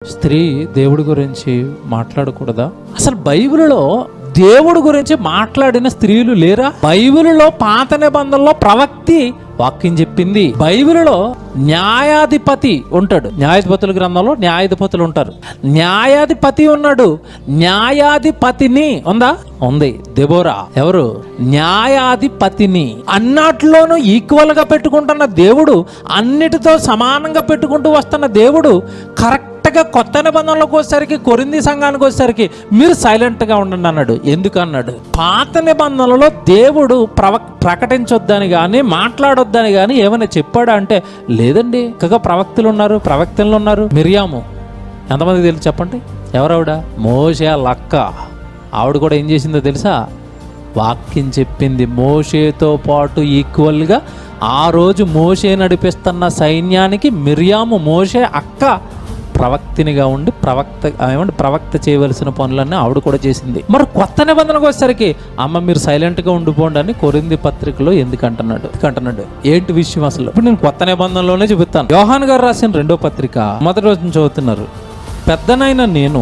స్త్రీ దేవుడి గురించి మాట్లాడకూడదా అసలు బైబిల్లో దేవుడి గురించి మాట్లాడిన స్త్రీలు లేరా బైబిల్లో పాత నిబంధనలో ప్రవక్తి వాక్యం చెప్పింది బైబిల్లో న్యాయాధిపతి ఉంటాడు న్యాయాధిపతుల గ్రంథంలో న్యాయాధిపతులు ఉంటారు న్యాయాధిపతి ఉన్నాడు న్యాయాధిపతిని ఉందా ఉంది దెబోరా ఎవరు న్యాయాధిపతిని అన్నట్లోనూ ఈక్వల్ గా పెట్టుకుంటున్న దేవుడు అన్నిటితో సమానంగా పెట్టుకుంటూ వస్తున్న దేవుడు కరెక్ట్ గా కొత్త నిబంధనలకు వచ్చేసరికి కొరింది సంఘానికి వచ్చేసరికి మీరు సైలెంట్ గా ఉండండి అన్నాడు ఎందుకు అన్నాడు పాత నిబంధనలలో దేవుడు ప్రవ ప్రకటించొద్దని కానీ మాట్లాడొద్దని కానీ ఏమైనా చెప్పాడా అంటే లేదండి ఇంకా ప్రవక్తలు ఉన్నారు ప్రవక్తలు ఉన్నారు మిరియాము ఎంతమంది తెలుసు చెప్పండి ఎవరావిడ మోషే లక్క ఆవిడ కూడా ఏం చేసిందో తెలుసా వాక్యం చెప్పింది మోషేతో పాటు ఈక్వల్గా ఆ రోజు మోషే నడిపిస్తున్న సైన్యానికి మిరియాము మోషే అక్క ప్రవక్తినిగా ఉండి ప్రవక్త ఏమంటే ప్రవక్త చేయవలసిన పనులన్నీ ఆవిడ కూడా చేసింది మరి కొత్త నిబంధనకు వచ్చేసరికి అమ్మ మీరు సైలెంట్గా ఉండిపోండి అని కొరింది పత్రికలో ఎందుకు అంటున్నాడు ఎందుకు అంటున్నాడు ఏంటి విషయం అసలు ఇప్పుడు నేను కొత్త నిబంధనలోనే చెబుతాను యోహాన్ గారు రాసిన రెండో పత్రిక మొదటి రోజు నుంచి చదువుతున్నారు పెద్దనైన నేను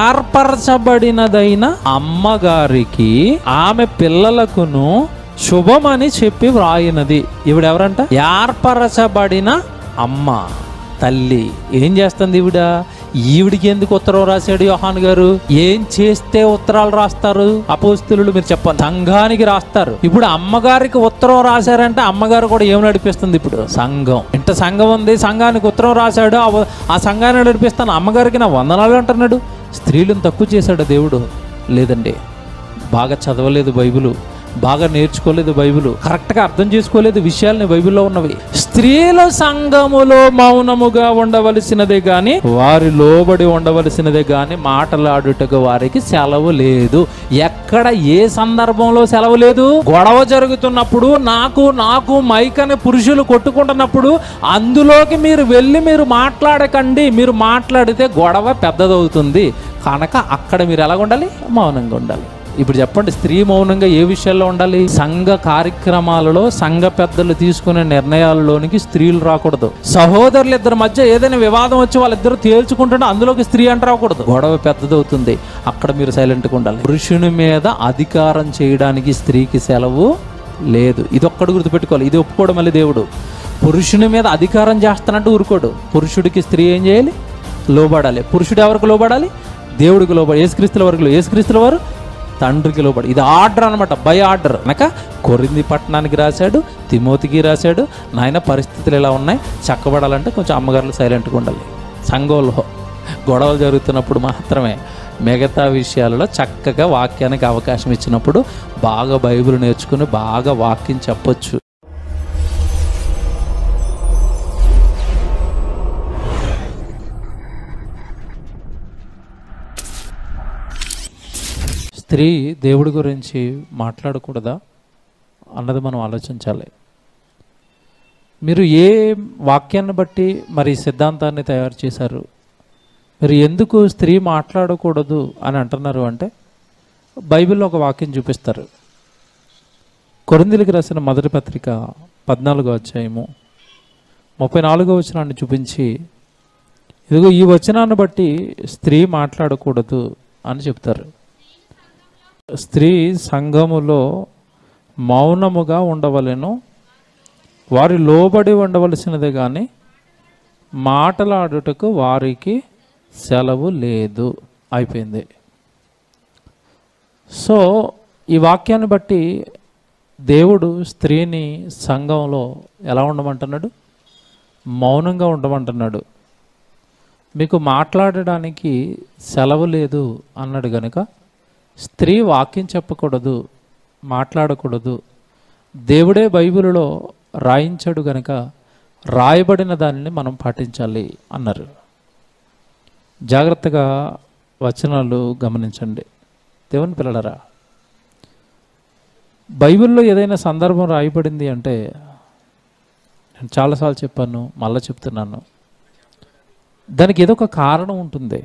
ఏర్పరచబడినదైన అమ్మగారికి ఆమె పిల్లలకును శుభమని చెప్పి వ్రాయినది ఈవిడ ఎవరంట ఏర్పరచబడిన అమ్మ తల్లి ఏం చేస్తుంది ఈవిడ ఈవిడికి ఎందుకు ఉత్తరం రాశాడు యోహాన్ గారు ఏం చేస్తే ఉత్తరాలు రాస్తారు అపోస్తులు మీరు చెప్పండి సంఘానికి రాస్తారు ఇప్పుడు అమ్మగారికి ఉత్తరం రాశారంటే అమ్మగారు కూడా ఏం నడిపిస్తుంది ఇప్పుడు సంఘం ఇంత సంఘం ఉంది సంఘానికి ఉత్తరం రాశాడు ఆ- ఆ సంఘాన్ని నడిపిస్తాను అమ్మగారికి నా వందనాలు అంటున్నాడు స్త్రీలను తక్కువ చేశాడు దేవుడు లేదండి బాగా చదవలేదు బైబిల్ బాగా నేర్చుకోలేదు బైబిల్ కరెక్ట్గా అర్థం చేసుకోలేదు విషయాల్ని బైబిల్లో ఉన్నవి స్త్రీల సంఘములో మౌనముగా ఉండవలసినదే గాని వారి లోబడి ఉండవలసినదే గాని మాటలాడుటకు వారికి సెలవు లేదు ఎక్కడ ఏ సందర్భంలో సెలవు లేదు గొడవ జరుగుతున్నప్పుడు నాకు నాకు మైక్ అనే పురుషులు కొట్టుకుంటున్నప్పుడు అందులోకి మీరు వెళ్ళి మీరు మాట్లాడకండి మీరు మాట్లాడితే గొడవ పెద్దదవుతుంది కనుక అక్కడ మీరు ఎలాగ ఉండాలి మౌనంగా ఉండాలి ఇప్పుడు చెప్పండి స్త్రీ మౌనంగా ఏ విషయాల్లో ఉండాలి సంఘ కార్యక్రమాలలో సంఘ పెద్దలు తీసుకునే నిర్ణయాలలోనికి స్త్రీలు రాకూడదు సహోదరులు ఇద్దరి మధ్య ఏదైనా వివాదం వచ్చి వాళ్ళిద్దరు తేల్చుకుంటుంటే అందులోకి స్త్రీ అంటే రాకూడదు గొడవ పెద్దదవుతుంది అక్కడ మీరు సైలెంట్గా ఉండాలి పురుషుని మీద అధికారం చేయడానికి స్త్రీకి సెలవు లేదు ఇది ఒక్కడు గుర్తుపెట్టుకోవాలి ఇది ఒప్పుకోవడం మళ్ళీ దేవుడు పురుషుని మీద అధికారం చేస్తానంటే ఊరుకోడు పురుషుడికి స్త్రీ ఏం చేయాలి లోబడాలి పురుషుడు ఎవరికి లోబడాలి దేవుడికి లోబడి ఏసుక్రీస్తుల వరకు ఏసుక్రీస్తుల వారు తండ్రికి లోబడి ఇది ఆర్డర్ అనమాట బై ఆర్డర్ అనక కొరింది పట్టణానికి రాశాడు తిమోతికి రాశాడు నాయన పరిస్థితులు ఎలా ఉన్నాయి చక్కబడాలంటే కొంచెం అమ్మగారులు సైలెంట్గా ఉండాలి సంఘంలో గొడవలు జరుగుతున్నప్పుడు మాత్రమే మిగతా విషయాలలో చక్కగా వాక్యానికి అవకాశం ఇచ్చినప్పుడు బాగా బైబిల్ నేర్చుకుని బాగా వాక్యం చెప్పొచ్చు స్త్రీ దేవుడి గురించి మాట్లాడకూడదా అన్నది మనం ఆలోచించాలి మీరు ఏ వాక్యాన్ని బట్టి మరి ఈ సిద్ధాంతాన్ని తయారు చేశారు మీరు ఎందుకు స్త్రీ మాట్లాడకూడదు అని అంటున్నారు అంటే బైబిల్లో ఒక వాక్యం చూపిస్తారు కొరిందులకి రాసిన మొదటి పత్రిక పద్నాలుగో అధ్యాయము ముప్పై నాలుగో వచనాన్ని చూపించి ఇదిగో ఈ వచనాన్ని బట్టి స్త్రీ మాట్లాడకూడదు అని చెప్తారు స్త్రీ సంఘములో మౌనముగా ఉండవలెను వారి లోబడి ఉండవలసినదే కానీ మాటలాడుటకు వారికి సెలవు లేదు అయిపోయింది సో ఈ వాక్యాన్ని బట్టి దేవుడు స్త్రీని సంఘంలో ఎలా ఉండమంటున్నాడు మౌనంగా ఉండమంటున్నాడు మీకు మాట్లాడడానికి సెలవు లేదు అన్నాడు గనుక స్త్రీ వాక్యం చెప్పకూడదు మాట్లాడకూడదు దేవుడే బైబిలులో రాయించాడు గనుక రాయబడిన దానిని మనం పాటించాలి అన్నారు జాగ్రత్తగా వచనాలు గమనించండి దేవుని పిల్లలరా బైబిల్లో ఏదైనా సందర్భం రాయబడింది అంటే నేను చాలాసార్లు చెప్పాను మళ్ళీ చెప్తున్నాను దానికి ఏదో ఒక కారణం ఉంటుంది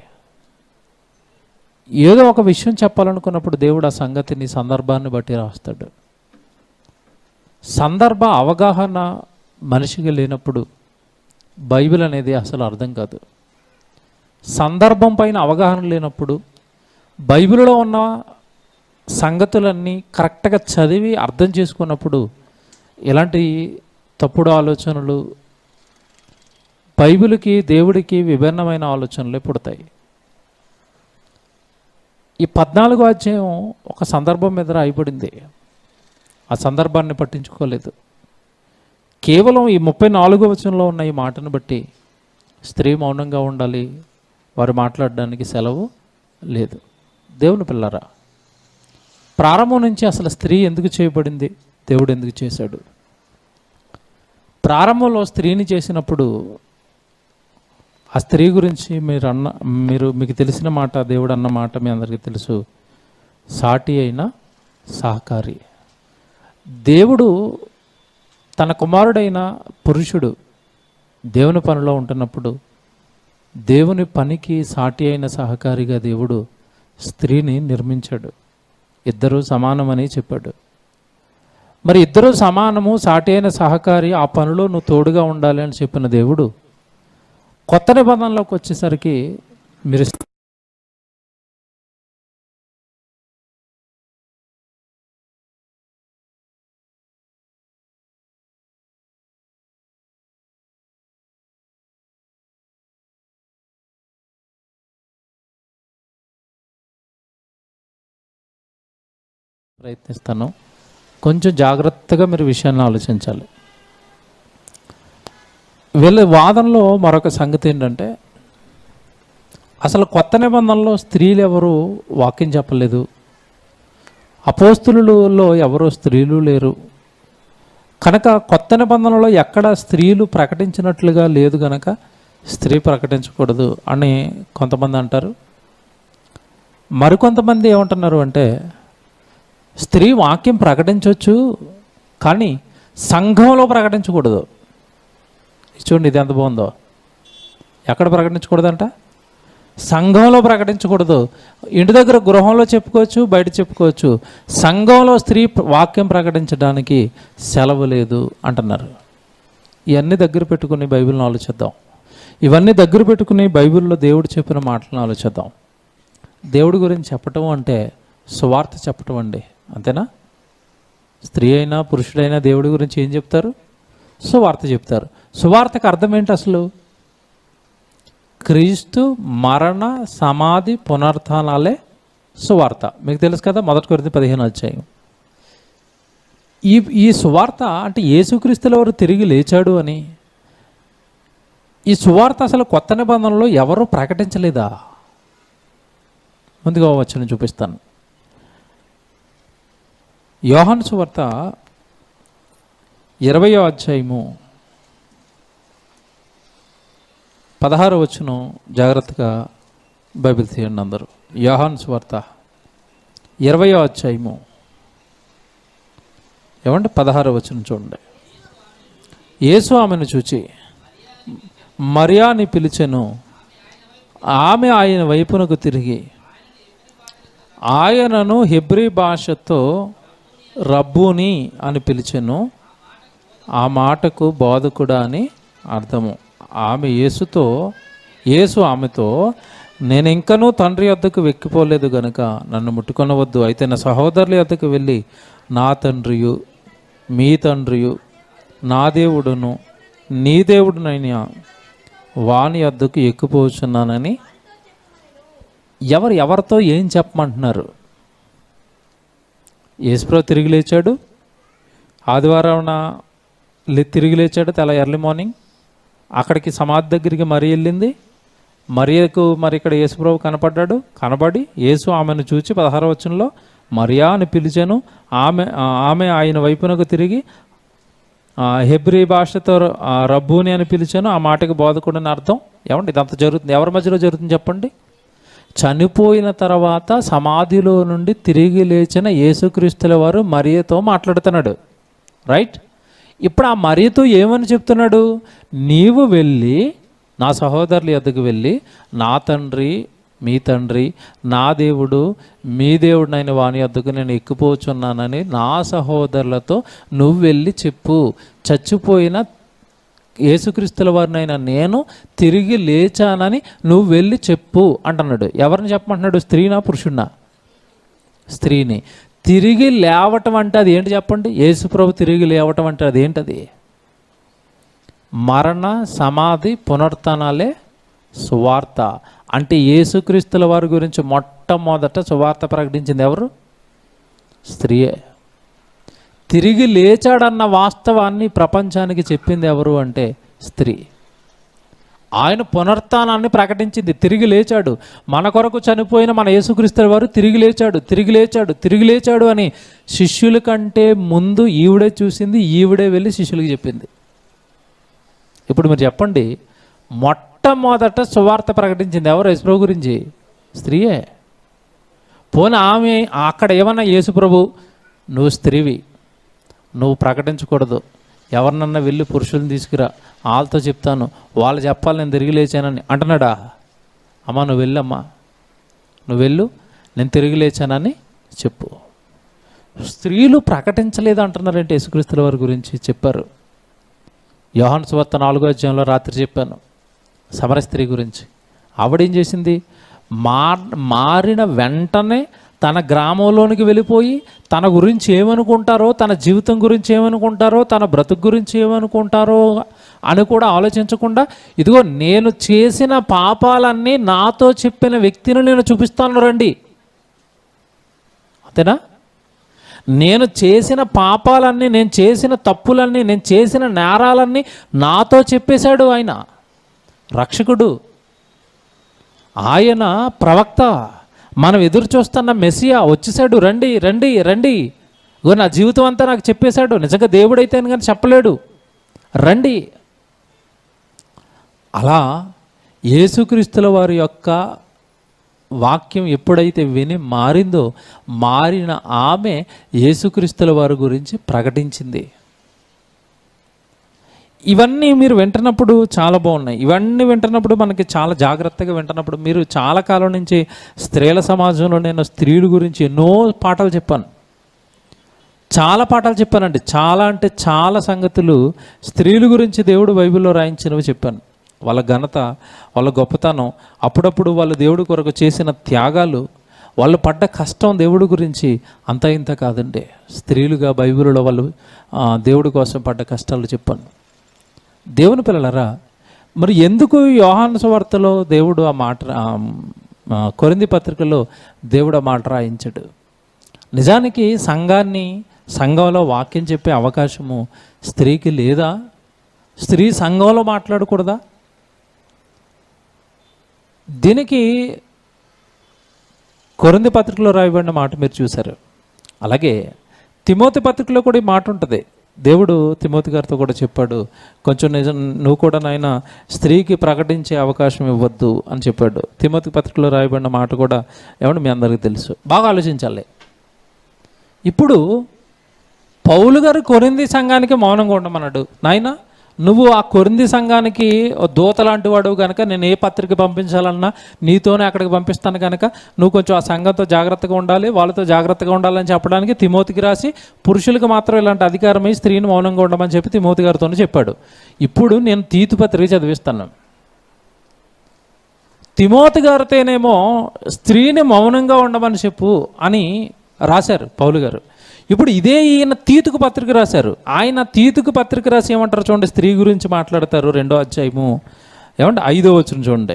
ఏదో ఒక విషయం చెప్పాలనుకున్నప్పుడు దేవుడు ఆ సంగతిని సందర్భాన్ని బట్టి రాస్తాడు సందర్భ అవగాహన మనిషికి లేనప్పుడు బైబిల్ అనేది అసలు అర్థం కాదు సందర్భం పైన అవగాహన లేనప్పుడు బైబిల్లో ఉన్న సంగతులన్నీ కరెక్ట్గా చదివి అర్థం చేసుకున్నప్పుడు ఇలాంటి తప్పుడు ఆలోచనలు బైబిల్కి దేవుడికి విభిన్నమైన ఆలోచనలే పుడతాయి ఈ పద్నాలుగో అధ్యాయం ఒక సందర్భం మీద రాయబడింది ఆ సందర్భాన్ని పట్టించుకోలేదు కేవలం ఈ ముప్పై నాలుగో వచనంలో ఉన్న ఈ మాటను బట్టి స్త్రీ మౌనంగా ఉండాలి వారు మాట్లాడడానికి సెలవు లేదు దేవుని పిల్లరా ప్రారంభం నుంచి అసలు స్త్రీ ఎందుకు చేయబడింది దేవుడు ఎందుకు చేశాడు ప్రారంభంలో స్త్రీని చేసినప్పుడు ఆ స్త్రీ గురించి మీరు అన్న మీరు మీకు తెలిసిన మాట దేవుడు అన్న మాట మీ అందరికీ తెలుసు సాటి అయిన సహకారి దేవుడు తన కుమారుడైన పురుషుడు దేవుని పనిలో ఉంటున్నప్పుడు దేవుని పనికి సాటి అయిన సహకారిగా దేవుడు స్త్రీని నిర్మించాడు ఇద్దరూ సమానమని చెప్పాడు మరి ఇద్దరూ సమానము సాటి అయిన సహకారి ఆ పనిలో నువ్వు తోడుగా ఉండాలి అని చెప్పిన దేవుడు కొత్త నిబంధనలోకి వచ్చేసరికి మీరు ప్రయత్నిస్తాను కొంచెం జాగ్రత్తగా మీరు విషయాన్ని ఆలోచించాలి వీళ్ళ వాదనలో మరొక సంగతి ఏంటంటే అసలు కొత్త నిబంధనలో స్త్రీలు ఎవరు వాక్యం చెప్పలేదు అపోస్తులలో ఎవరు స్త్రీలు లేరు కనుక కొత్త నిబంధనలో ఎక్కడ స్త్రీలు ప్రకటించినట్లుగా లేదు గనక స్త్రీ ప్రకటించకూడదు అని కొంతమంది అంటారు మరికొంతమంది ఏమంటున్నారు అంటే స్త్రీ వాక్యం ప్రకటించవచ్చు కానీ సంఘంలో ప్రకటించకూడదు చూడండి ఇది ఎంత బాగుందో ఎక్కడ ప్రకటించకూడదంట సంఘంలో ప్రకటించకూడదు ఇంటి దగ్గర గృహంలో చెప్పుకోవచ్చు బయట చెప్పుకోవచ్చు సంఘంలో స్త్రీ వాక్యం ప్రకటించడానికి సెలవు లేదు అంటున్నారు ఇవన్నీ దగ్గర పెట్టుకుని బైబిల్ని ఆలోచిద్దాం ఇవన్నీ దగ్గర పెట్టుకుని బైబిల్లో దేవుడు చెప్పిన మాటలను ఆలోచిద్దాం దేవుడి గురించి చెప్పటం అంటే సువార్త చెప్పటం అండి అంతేనా స్త్రీ అయినా పురుషుడైనా దేవుడి గురించి ఏం చెప్తారు సువార్త చెప్తారు సువార్తకు అర్థం ఏంటి అసలు క్రీస్తు మరణ సమాధి పునరుత్నాలే సువార్త మీకు తెలుసు కదా మొదటి కొరిది పదిహేను అధ్యాయం ఈ ఈ సువార్త అంటే యేసుక్రీస్తులో ఎవరు తిరిగి లేచాడు అని ఈ సువార్త అసలు కొత్త నిబంధనలో ఎవరు ప్రకటించలేదా ముందుగా వచ్చిన చూపిస్తాను యోహాను సువార్త ఇరవయో అధ్యాయము పదహారు వచ్చును జాగ్రత్తగా బైబిల్ తీయండి అందరూ యోహాను సువార్త ఇరవయో అధ్యాయము ఏమంటే పదహారు వచ్చును చూడండి యేసు ఆమెను చూచి మరియాని పిలిచెను ఆమె ఆయన వైపునకు తిరిగి ఆయనను హెబ్రీ భాషతో రబ్బుని అని పిలిచెను ఆ మాటకు బోధకుడా అని అర్థము ఆమె యేసుతో యేసు ఆమెతో నేను ఇంకనూ తండ్రి వద్దకు వెక్కిపోలేదు గనుక నన్ను ముట్టుకొనవద్దు అయితే నా సహోదరుల వద్దకు వెళ్ళి నా తండ్రియు మీ తండ్రియు నా దేవుడును నీ దేవుడునైనా వాని వద్దకు ఎక్కిపోచున్నానని ఎవరు ఎవరితో ఏం చెప్పమంటున్నారు యేసుప్రభు తిరిగి లేచాడు ఆదివారం లే తిరిగి లేచాడు తెల్ల ఎర్లీ మార్నింగ్ అక్కడికి సమాధి దగ్గరికి మరి వెళ్ళింది మరియకు మరి ఇక్కడ యేసుప్రభు కనపడ్డాడు కనబడి యేసు ఆమెను చూచి పదహార వచనంలో మరియా అని పిలిచాను ఆమె ఆమె ఆయన వైపునకు తిరిగి ఆ, హెబ్రీ భాషతో ఆ, రబ్బూని అని పిలిచాను ఆ మాటకి బోధకుడని అర్థం ఏమండి ఇదంతా జరుగుతుంది ఎవరి మధ్యలో జరుగుతుంది చెప్పండి చనిపోయిన తర్వాత సమాధిలో నుండి తిరిగి లేచిన యేసుక్రీస్తుల వారు మరియతో మాట్లాడుతున్నాడు రైట్ ఇప్పుడు ఆ మరియతో ఏమని చెప్తున్నాడు నీవు వెళ్ళి నా సహోదరుల యొద్దకు వెళ్ళి నా తండ్రి మీ తండ్రి నా దేవుడు మీ దేవుడినైన వాని వద్దకు నేను ఎక్కిపోచున్నానని నా సహోదరులతో నువ్వు వెళ్ళి చెప్పు చచ్చిపోయిన యేసుక్రీస్తుల వారినైనా నేను తిరిగి లేచానని నువ్వు వెళ్ళి చెప్పు అంటున్నాడు ఎవరిని చెప్పమంటున్నాడు స్త్రీనా పురుషుడినా స్త్రీని తిరిగి లేవటం అంటే అది ఏంటి చెప్పండి యేసుప్రభు తిరిగి లేవటం అంటే అది ఏంటది మరణ సమాధి పునరుత్నాలే సువార్త అంటే యేసుక్రీస్తుల వారి గురించి మొట్టమొదట సువార్త ప్రకటించింది ఎవరు స్త్రీయే తిరిగి లేచాడన్న వాస్తవాన్ని ప్రపంచానికి చెప్పింది ఎవరు అంటే స్త్రీ ఆయన పునరుత్నాన్ని ప్రకటించింది తిరిగి లేచాడు మన కొరకు చనిపోయిన మన యేసుక్రీస్తుల వారు తిరిగి లేచాడు తిరిగి లేచాడు తిరిగి లేచాడు అని శిష్యుల కంటే ముందు ఈవిడే చూసింది ఈవిడే వెళ్ళి శిష్యులకు చెప్పింది ఇప్పుడు మీరు చెప్పండి మొట్టమొదట సువార్త ప్రకటించింది ఎవరు యేసుప్రభు గురించి స్త్రీయే పోనీ ఆమె అక్కడ ఏమన్నా యేసుప్రభు నువ్వు స్త్రీవి నువ్వు ప్రకటించకూడదు ఎవరినన్నా వెళ్ళి పురుషుల్ని తీసుకురా వాళ్ళతో చెప్తాను వాళ్ళు చెప్పాలి నేను తిరిగి లేచానని అంటున్నాడా అమ్మా నువ్వు వెళ్ళమ్మా నువ్వు వెళ్ళు నేను తిరిగి లేచానని చెప్పు స్త్రీలు ప్రకటించలేదు అంటున్నారంటే యేసుక్రీస్తుల వారి గురించి చెప్పారు యోహాను సువార్త నాలుగో అధ్యాయంలో రాత్రి చెప్పాను సమర స్త్రీ గురించి ఆవిడేం చేసింది మా మారిన వెంటనే తన గ్రామంలోనికి వెళ్ళిపోయి తన గురించి ఏమనుకుంటారో తన జీవితం గురించి ఏమనుకుంటారో తన బ్రతుకు గురించి ఏమనుకుంటారో అని కూడా ఆలోచించకుండా ఇదిగో నేను చేసిన పాపాలన్నీ నాతో చెప్పిన వ్యక్తిని నేను చూపిస్తాను రండి అంతేనా నేను చేసిన పాపాలన్నీ నేను చేసిన తప్పులన్నీ నేను చేసిన నేరాలన్నీ నాతో చెప్పేశాడు ఆయన రక్షకుడు ఆయన ప్రవక్త మనం ఎదురు చూస్తున్న మెస్సియా వచ్చేసాడు రండి రండి రండి ఇగో నా జీవితం అంతా నాకు చెప్పేశాడు నిజంగా దేవుడైతే అని కానీ చెప్పలేడు రండి అలా యేసుక్రీస్తుల వారి యొక్క వాక్యం ఎప్పుడైతే విని మారిందో మారిన ఆమె యేసుక్రీస్తుల వారి గురించి ప్రకటించింది ఇవన్నీ మీరు వింటున్నప్పుడు చాలా బాగున్నాయి ఇవన్నీ వింటున్నప్పుడు మనకి చాలా జాగ్రత్తగా వింటున్నప్పుడు మీరు చాలా కాలం నుంచి స్త్రీల సమాజంలో నేను స్త్రీల గురించి ఎన్నో పాఠాలు చెప్పాను చాలా పాఠాలు చెప్పానండి చాలా అంటే చాలా సంగతులు స్త్రీల గురించి దేవుడు బైబిల్లో రాయించినవి చెప్పాను వాళ్ళ ఘనత వాళ్ళ గొప్పతనం అప్పుడప్పుడు వాళ్ళు దేవుడి కొరకు చేసిన త్యాగాలు వాళ్ళు పడ్డ కష్టం దేవుడి గురించి అంత ఇంత కాదండి స్త్రీలుగా బైబిల్లో వాళ్ళు ఆ, దేవుడి కోసం పడ్డ కష్టాలు చెప్పాను దేవుని పిల్లలరా మరి ఎందుకు యోహాను సువార్తలో దేవుడు ఆ మాట ఆ, ఆ, కొరింది పత్రికలో దేవుడు ఆ మాట రాయించాడు నిజానికి సంఘాన్ని సంఘంలో వాక్యం చెప్పే అవకాశము స్త్రీకి లేదా స్త్రీ సంఘంలో మాట్లాడకూడదా దీనికి కొరింది పత్రికలో రాయబడిన మాట మీరు చూశారు అలాగే తిమోతి పత్రికలో కూడా ఈ మాట ఉంటుంది దేవుడు తిమోతి గారితో కూడా చెప్పాడు కొంచెం నిజం నువ్వు కూడా నాయన స్త్రీకి ప్రకటించే అవకాశం ఇవ్వద్దు అని చెప్పాడు తిమోతి పత్రికలో రాయబడిన మాట కూడా ఏమంటే మీ అందరికీ తెలుసు బాగా ఆలోచించాలి ఇప్పుడు పౌలు గారు కొరింది సంఘానికి మౌనంగా ఉండమన్నాడు నాయన నువ్వు ఆ కొరింది సంఘానికి ఓ దూత లాంటి వాడు కనుక నేను ఏ పత్రిక పంపించాలన్నా నీతోనే అక్కడికి పంపిస్తాను కనుక నువ్వు కొంచెం ఆ సంఘంతో జాగ్రత్తగా ఉండాలి వాళ్ళతో జాగ్రత్తగా ఉండాలని చెప్పడానికి తిమోతికి రాసి పురుషులకు మాత్రం ఇలాంటి అధికారమై స్త్రీని మౌనంగా ఉండమని చెప్పి తిమోతి గారితోనే చెప్పాడు ఇప్పుడు నేను తీతు పత్రిక చదివిస్తాను తిమోతి గారితోనేమో స్త్రీని మౌనంగా ఉండమని చెప్పు అని రాశారు పౌలు గారు ఇప్పుడు ఇదే ఈయన తీతుకు పత్రిక రాశారు ఆయన తీతుకు పత్రిక రాసి ఏమంటారు చూడండి స్త్రీ గురించి మాట్లాడతారు రెండో అధ్యాయము ఏమంటే ఐదో వచ్చిన చూడండి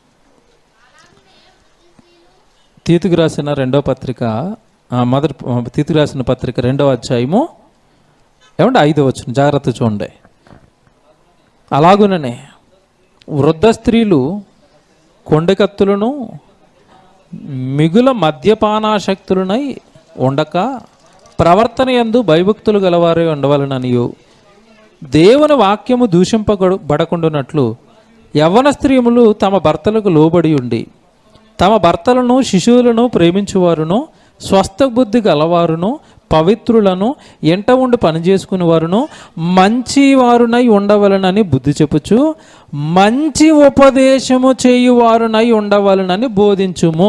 తీతుకు రాసిన రెండో పత్రిక ఆ, మొదటి తీతుకు రాసిన పత్రిక రెండో అధ్యాయము ఏమంటే ఐదో వచ్చిన జాగ్రత్త చూడండి అలాగుననే వృద్ధ స్త్రీలు కొండకత్తులను మిగుల మద్యపానాశక్తులనై ఉండక ప్రవర్తన యందు భయభక్తులు గలవారే ఉండవలననియు దేవుని వాక్యము దూషింపబడు బడకుండునట్లు యవ్వన స్త్రీములు తమ భర్తలకు లోబడి ఉండి తమ భర్తలను శిశువులను ప్రేమించువారును స్వస్థ బుద్ధి గలవారును పవిత్రులను ఎంట ఉండి పనిచేసుకుని వారును మంచి వారునై ఉండవలనని బుద్ధి చెప్పుచు మంచి ఉపదేశము చేయువారునై ఉండవలనని బోధించుము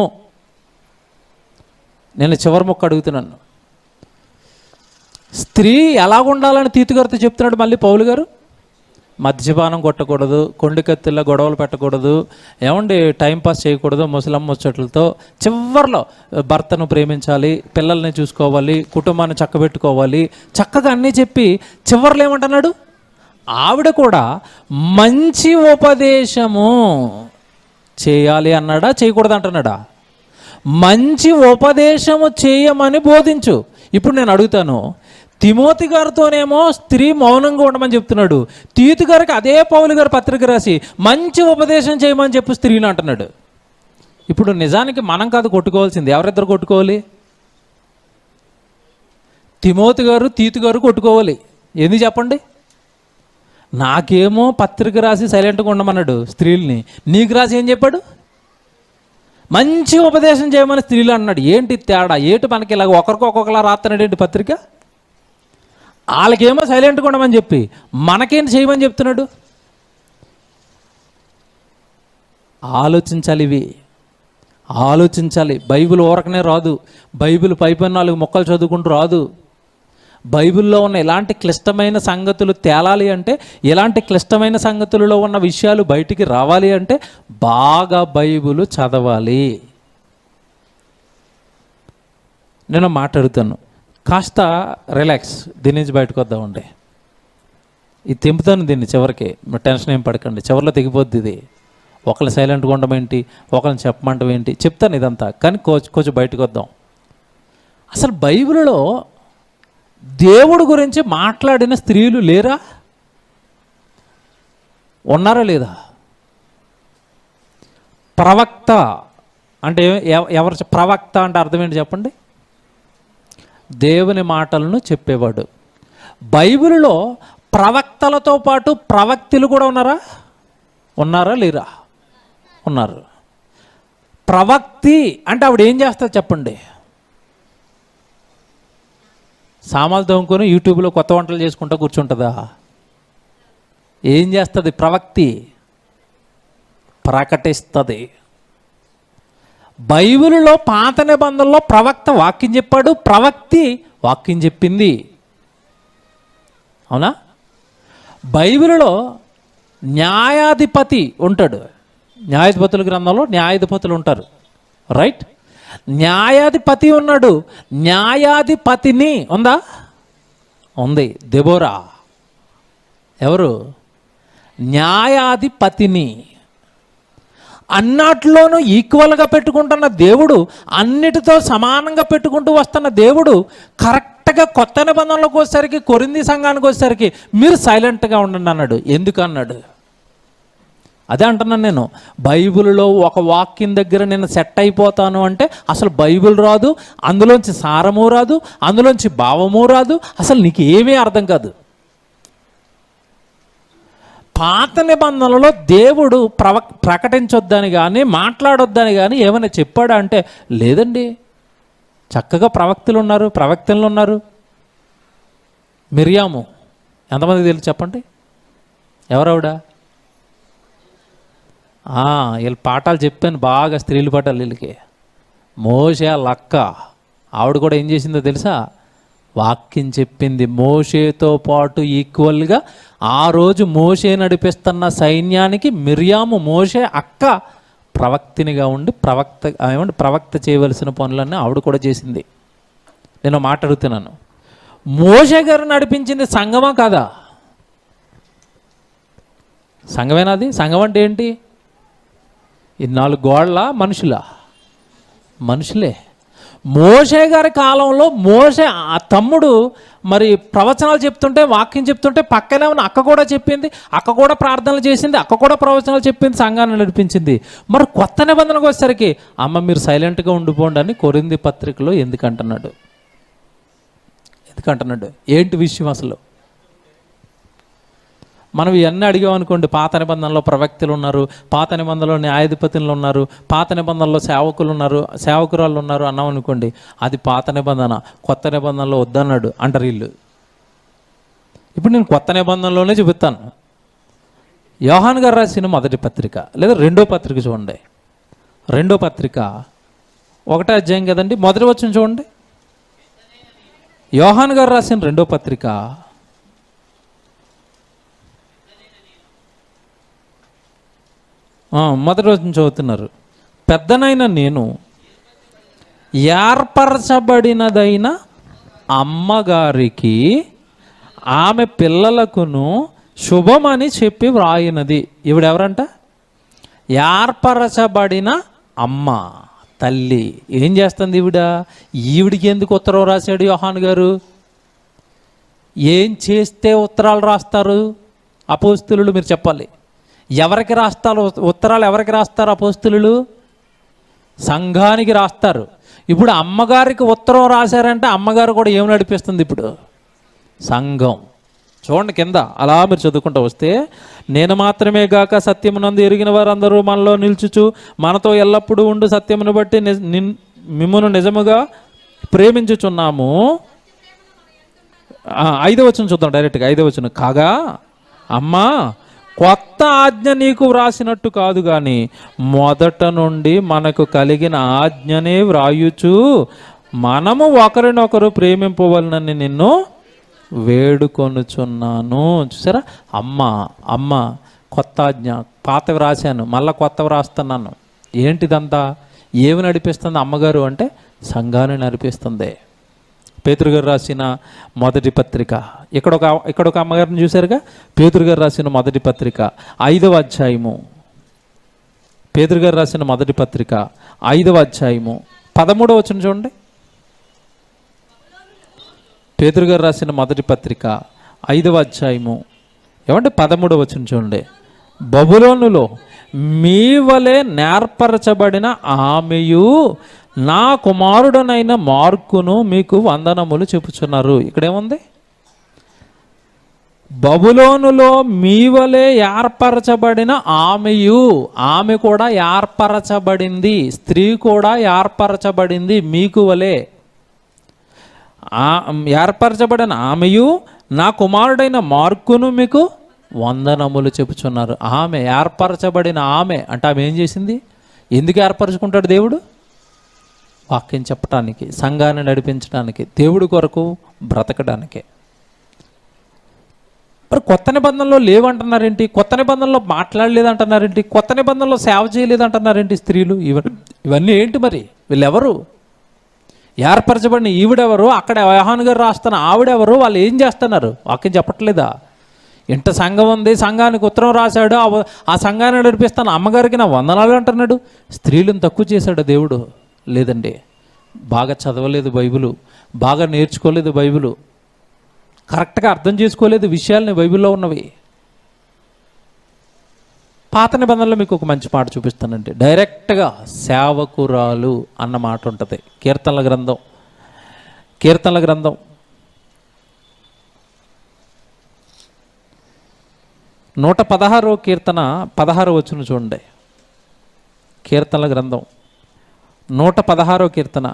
నేను చివరి మొక్క అడుగుతున్నాను స్త్రీ ఎలా ఉండాలని తీతుగారితో చెప్తున్నాడు మళ్ళీ పౌలు గారు మద్యపానం కొట్టకూడదు కొండికత్తిలో గొడవలు పెట్టకూడదు ఏమండి టైంపాస్ చేయకూడదు ముసలమ్మ ముచ్చట్లతో చివర్లో భర్తను ప్రేమించాలి పిల్లల్ని చూసుకోవాలి కుటుంబాన్ని చక్కబెట్టుకోవాలి చక్కగా అన్నీ చెప్పి చివర్లో ఏమంటున్నాడు ఆవిడ కూడా మంచి ఉపదేశము చేయాలి అన్నాడా చేయకూడదు అంటున్నాడా మంచి ఉపదేశము చేయమని బోధించు ఇప్పుడు నేను అడుగుతాను తిమోతి గారితోనేమో స్త్రీ మౌనంగా ఉండమని చెప్తున్నాడు తీతు గారికి అదే పౌలు గారు పత్రిక రాసి మంచి ఉపదేశం చేయమని చెప్పు స్త్రీని అంటున్నాడు ఇప్పుడు నిజానికి మనం కాదు కొట్టుకోవాల్సింది ఎవరిద్దరు కొట్టుకోవాలి తిమోతి గారు తీతు గారు కొట్టుకోవాలి ఎందుకు చెప్పండి నాకేమో పత్రిక రాసి సైలెంట్గా ఉండమన్నాడు స్త్రీల్ని నీకు రాసి ఏం చెప్పాడు మంచి ఉపదేశం చేయమని స్త్రీలు అన్నాడు ఏంటి తేడా ఏంటి మనకి ఇలాగ ఒకరికి ఒక్కొక్కలా రాస్తున్నాడు ఏంటి పత్రిక వాళ్ళకేమో సైలెంట్గా ఉండమని చెప్పి మనకేంటి చేయమని చెప్తున్నాడు ఆలోచించాలి ఇవి ఆలోచించాలి బైబిల్ ఊరకనే రాదు బైబిల్ పైపైన నాలుగు మొక్కలు చదువుకుంటూ రాదు బైబిల్లో ఉన్న ఎలాంటి క్లిష్టమైన సంగతులు తేలాలి అంటే ఎలాంటి క్లిష్టమైన సంగతులలో ఉన్న విషయాలు బయటికి రావాలి అంటే బాగా బైబిల్ చదవాలి నేను మాట్లాడుతాను కాస్త రిలాక్స్ దీని నుంచి బయటకు వద్దామండి ఇది తెంపుతాను దీన్ని చివరికి మీరు టెన్షన్ ఏం పడకండి చివరిలో తెగిపోద్ది ఇది ఒకరిని సైలెంట్గా ఉండడం ఏంటి ఒకరిని చెప్పమంటం ఏంటి చెప్తాను ఇదంతా కానీ కొంచెం కొంచెం బయటకు వద్దాం అసలు బైబిల్లో దేవుడు గురించి మాట్లాడిన స్త్రీలు లేరా ఉన్నారా లేదా ప్రవక్త అంటే ఎవ- ఎవరు చె- ప్రవక్త అంటే అర్థం ఏంటి చెప్పండి దేవుని మాటలను చెప్పేవాడు బైబిల్లో ప్రవక్తలతో పాటు ప్రవక్తులు కూడా ఉన్నారా ఉన్నారా లేరా ఉన్నారు ప్రవక్తి అంటే ఆవిడ ఏం చేస్తారు చెప్పండి సామాన్లు తోముకొని యూట్యూబ్లో కొత్త వంటలు చేసుకుంటూ కూర్చుంటుందా ఏం చేస్తుంది ప్రవక్తి ప్రకటిస్తుంది బైబిల్లో పాత నిబంధనలో ప్రవక్త వాక్యం చెప్పాడు ప్రవక్తి వాక్యం చెప్పింది అవునా బైబిల్లో న్యాయాధిపతి ఉంటాడు న్యాయాధిపతుల గ్రంథంలో న్యాయాధిపతులు ఉంటారు రైట్ న్యాయాధిపతి ఉన్నాడు న్యాయాధిపతిని ఉందా ఉంది దెబోరా ఎవరు న్యాయాధిపతిని అన్నట్లోనూ ఈక్వల్గా పెట్టుకుంటున్న దేవుడు అన్నిటితో సమానంగా పెట్టుకుంటూ వస్తున్న దేవుడు కరెక్ట్గా కొత్త నిబంధనలకు వచ్చేసరికి కొరింది సంఘానికి వచ్చేసరికి మీరు సైలెంట్గా ఉండండి అన్నాడు ఎందుకు అన్నాడు అదే అంటున్నాను నేను బైబిల్లో ఒక వాక్యం దగ్గర నేను సెట్ అయిపోతాను అంటే అసలు బైబిల్ రాదు అందులోంచి సారము రాదు అందులోంచి భావము రాదు అసలు నీకు ఏమీ అర్థం కాదు పాత నిబంధనలలో దేవుడు ప్రవ ప్రకటించొద్దని కానీ మాట్లాడొద్దని కానీ ఏమైనా చెప్పాడా అంటే లేదండి చక్కగా ప్రవక్తలు ఉన్నారు ప్రవక్తలు ఉన్నారు మిరియాము ఎంతమంది తెలుసు చెప్పండి ఎవరావిడ ఆ, వీళ్ళ పాఠాలు చెప్పాను బాగా స్త్రీల పాఠాలు వీళ్ళకి మోషే లక్క ఆవిడ కూడా ఏం చేసిందో తెలుసా వాక్యం చెప్పింది మోషేతో పాటు ఈక్వల్గా ఆ రోజు మోషే నడిపిస్తున్న సైన్యానికి మిరియాము మోషే అక్క ప్రవక్తినిగా ఉండి ప్రవక్త ఏమంటే ప్రవక్త చేయవలసిన పనులన్నీ ఆవిడ కూడా చేసింది నేను మాట్లాడుతున్నాను మోషే గారు నడిపించింది సంగమా కాదా సంఘమేనాది సంఘం అంటే ఏంటి ఈ నాలుగు గోడల మనుషులా మనుషులే మోషే గారి కాలంలో మోషే ఆ తమ్ముడు మరి ప్రవచనాలు చెప్తుంటే వాక్యం చెప్తుంటే పక్కనే ఉన్న అక్క కూడా చెప్పింది అక్క కూడా ప్రార్థనలు చేసింది అక్క కూడా ప్రవచనాలు చెప్పింది సంఘాన్ని నడిపించింది మరి కొత్త నిబంధనకు వచ్చేసరికి అమ్మ మీరు సైలెంట్గా ఉండిపోండి అని కొరింది పత్రికలో ఎందుకంటున్నాడు ఎందుకంటున్నాడు ఏంటి విషయం అసలు మనం ఇవన్నీ అడిగామనుకోండి పాత నిబంధనలో ప్రవక్తులు ఉన్నారు పాత నిబంధనలో న్యాయాధిపతులు ఉన్నారు పాత నిబంధనలో సేవకులు ఉన్నారు సేవకురాళ్ళు ఉన్నారు అన్నాం అనుకోండి అది పాత నిబంధన కొత్త నిబంధనలో వద్దన్నాడు అంటారు వీళ్ళు ఇప్పుడు నేను కొత్త నిబంధనలోనే చూపిస్తాను యోహాన్ గారు రాసిన మొదటి పత్రిక లేదా రెండో పత్రిక చూడండి రెండో పత్రిక ఒకటే అధ్యాయం కదండి మొదటి వచ్చిన చూడండి యోహాన్ గారు రాసిన రెండో పత్రిక ఆ, మొదటి రోజు చదువుతున్నారు పెద్దనైన నేను ఏర్పరచబడినదైన అమ్మగారికి ఆమె పిల్లలకును శుభమని చెప్పి వ్రాయినది ఈవిడెవరంట ఏర్పరచబడిన అమ్మ తల్లి ఏం చేస్తుంది ఈవిడ ఈవిడికి ఎందుకు ఉత్తరం రాశాడు యోహాన్ గారు ఏం చేస్తే ఉత్తరాలు రాస్తారు అపోస్తులు మీరు చెప్పాలి ఎవరికి రాస్తారు ఉత్తరాలు ఎవరికి రాస్తారు అపోస్తులు సంఘానికి రాస్తారు ఇప్పుడు అమ్మగారికి ఉత్తరం రాశారంటే అమ్మగారు కూడా ఏం నడిపిస్తుంది ఇప్పుడు సంఘం చూడండి కింద అలా మీరు చదువుకుంటూ వస్తే నేను మాత్రమే గాక సత్యమునందు ఎరిగిన వారందరూ మనలో నిల్చుచు మనతో ఎల్లప్పుడూ ఉండు సత్యమును బట్టి నిజ- నిన్- మిమ్మును నిజముగా ప్రేమించుచున్నాము ఆ, ఐదో వచ్చిన చూద్దాం డైరెక్ట్గా ఐదో వచ్చిన కాగా అమ్మా కొత్త ఆజ్ఞ నీకు వ్రాసినట్టు కాదు కానీ మొదట నుండి మనకు కలిగిన ఆజ్ఞనే వ్రాయుచు మనము ఒకరినొకరు ప్రేమింపవలనని నిన్ను వేడుకొనుచున్నాను చూసారా అమ్మ అమ్మ కొత్త ఆజ్ఞ పాతవి రాశాను మళ్ళా కొత్తవి రాస్తున్నాను ఏంటిదంతా ఏమి నడిపిస్తుంది అమ్మగారు అంటే సంఘాన్ని నడిపిస్తుంది పేతురు గారు రాసిన మొదటి పత్రిక ఇక్కడ ఒక ఇక్కడ ఒక అమ్మగారిని చూశారుగా పేతురు గారు రాసిన మొదటి పత్రిక ఐదవ అధ్యాయము పేతురు గారు రాసిన మొదటి పత్రిక ఐదవ అధ్యాయము పదమూడవ వచ్చిన చూడండి పేతురు గారు రాసిన మొదటి పత్రిక ఐదవ అధ్యాయము ఏమంటే పదమూడవ వచ్చిన చూడండి బబులోనులో మీ వలె నేర్పరచబడిన ఆమెయు నా కుమారుడనైన మార్కును మీకు వందనములు చెప్పుచున్నారు ఇక్కడేముంది బబులోనులో మీ వలె ఏర్పరచబడిన ఆమెయు ఆమె కూడా ఏర్పరచబడింది స్త్రీ కూడా ఏర్పరచబడింది మీకు వలె ఆ ఏర్పరచబడిన ఆమెయు నా కుమారుడైన మార్కును మీకు వందనములు చెప్పుచున్నారు ఆమె ఏర్పరచబడిన ఆమె అంటే ఆమె ఏం చేసింది ఎందుకు ఏర్పరచుకుంటాడు దేవుడు వాక్యం చెప్పటానికి సంఘాన్ని నడిపించడానికి దేవుడి కొరకు బ్రతకడానికే మరి కొత్త నిబంధనలో లేవంటున్నారేంటి కొత్త నిబంధనలో మాట్లాడలేదంటున్నారేంటి కొత్త నిబంధనలో సేవ చేయలేదంటున్నారేంటి స్త్రీలు ఇవన్నీ ఇవన్నీ ఏంటి మరి వీళ్ళెవరు ఏర్పరచబడిన ఈవిడెవరు అక్కడ వ్యవహాన్ గారు రాస్తున్న ఆవిడెవరు వాళ్ళు ఏం చేస్తున్నారు వాక్యం చెప్పట్లేదా ఇంట సంఘం ఉంది సంఘానికి ఉత్తరం రాశాడు ఆ వ- ఆ సంఘాన్ని నడిపిస్తాను అమ్మగారికి నా వందనాలు అంటున్నాడు స్త్రీలను తక్కువ చేశాడు దేవుడు లేదండి బాగా చదవలేదు బైబిలు బాగా నేర్చుకోలేదు బైబిలు కరెక్ట్గా అర్థం చేసుకోలేదు విషయాల్ని బైబిల్లో ఉన్నవి పాత నిబంధనలో మీకు ఒక మంచి మాట చూపిస్తానండి డైరెక్ట్గా సేవకురాలు అన్న మాట ఉంటుంది కీర్తనల గ్రంథం కీర్తనల గ్రంథం నూట పదహారో కీర్తన పదహారో వచ్చును చూడండి కీర్తనల గ్రంథం నూట పదహారో కీర్తన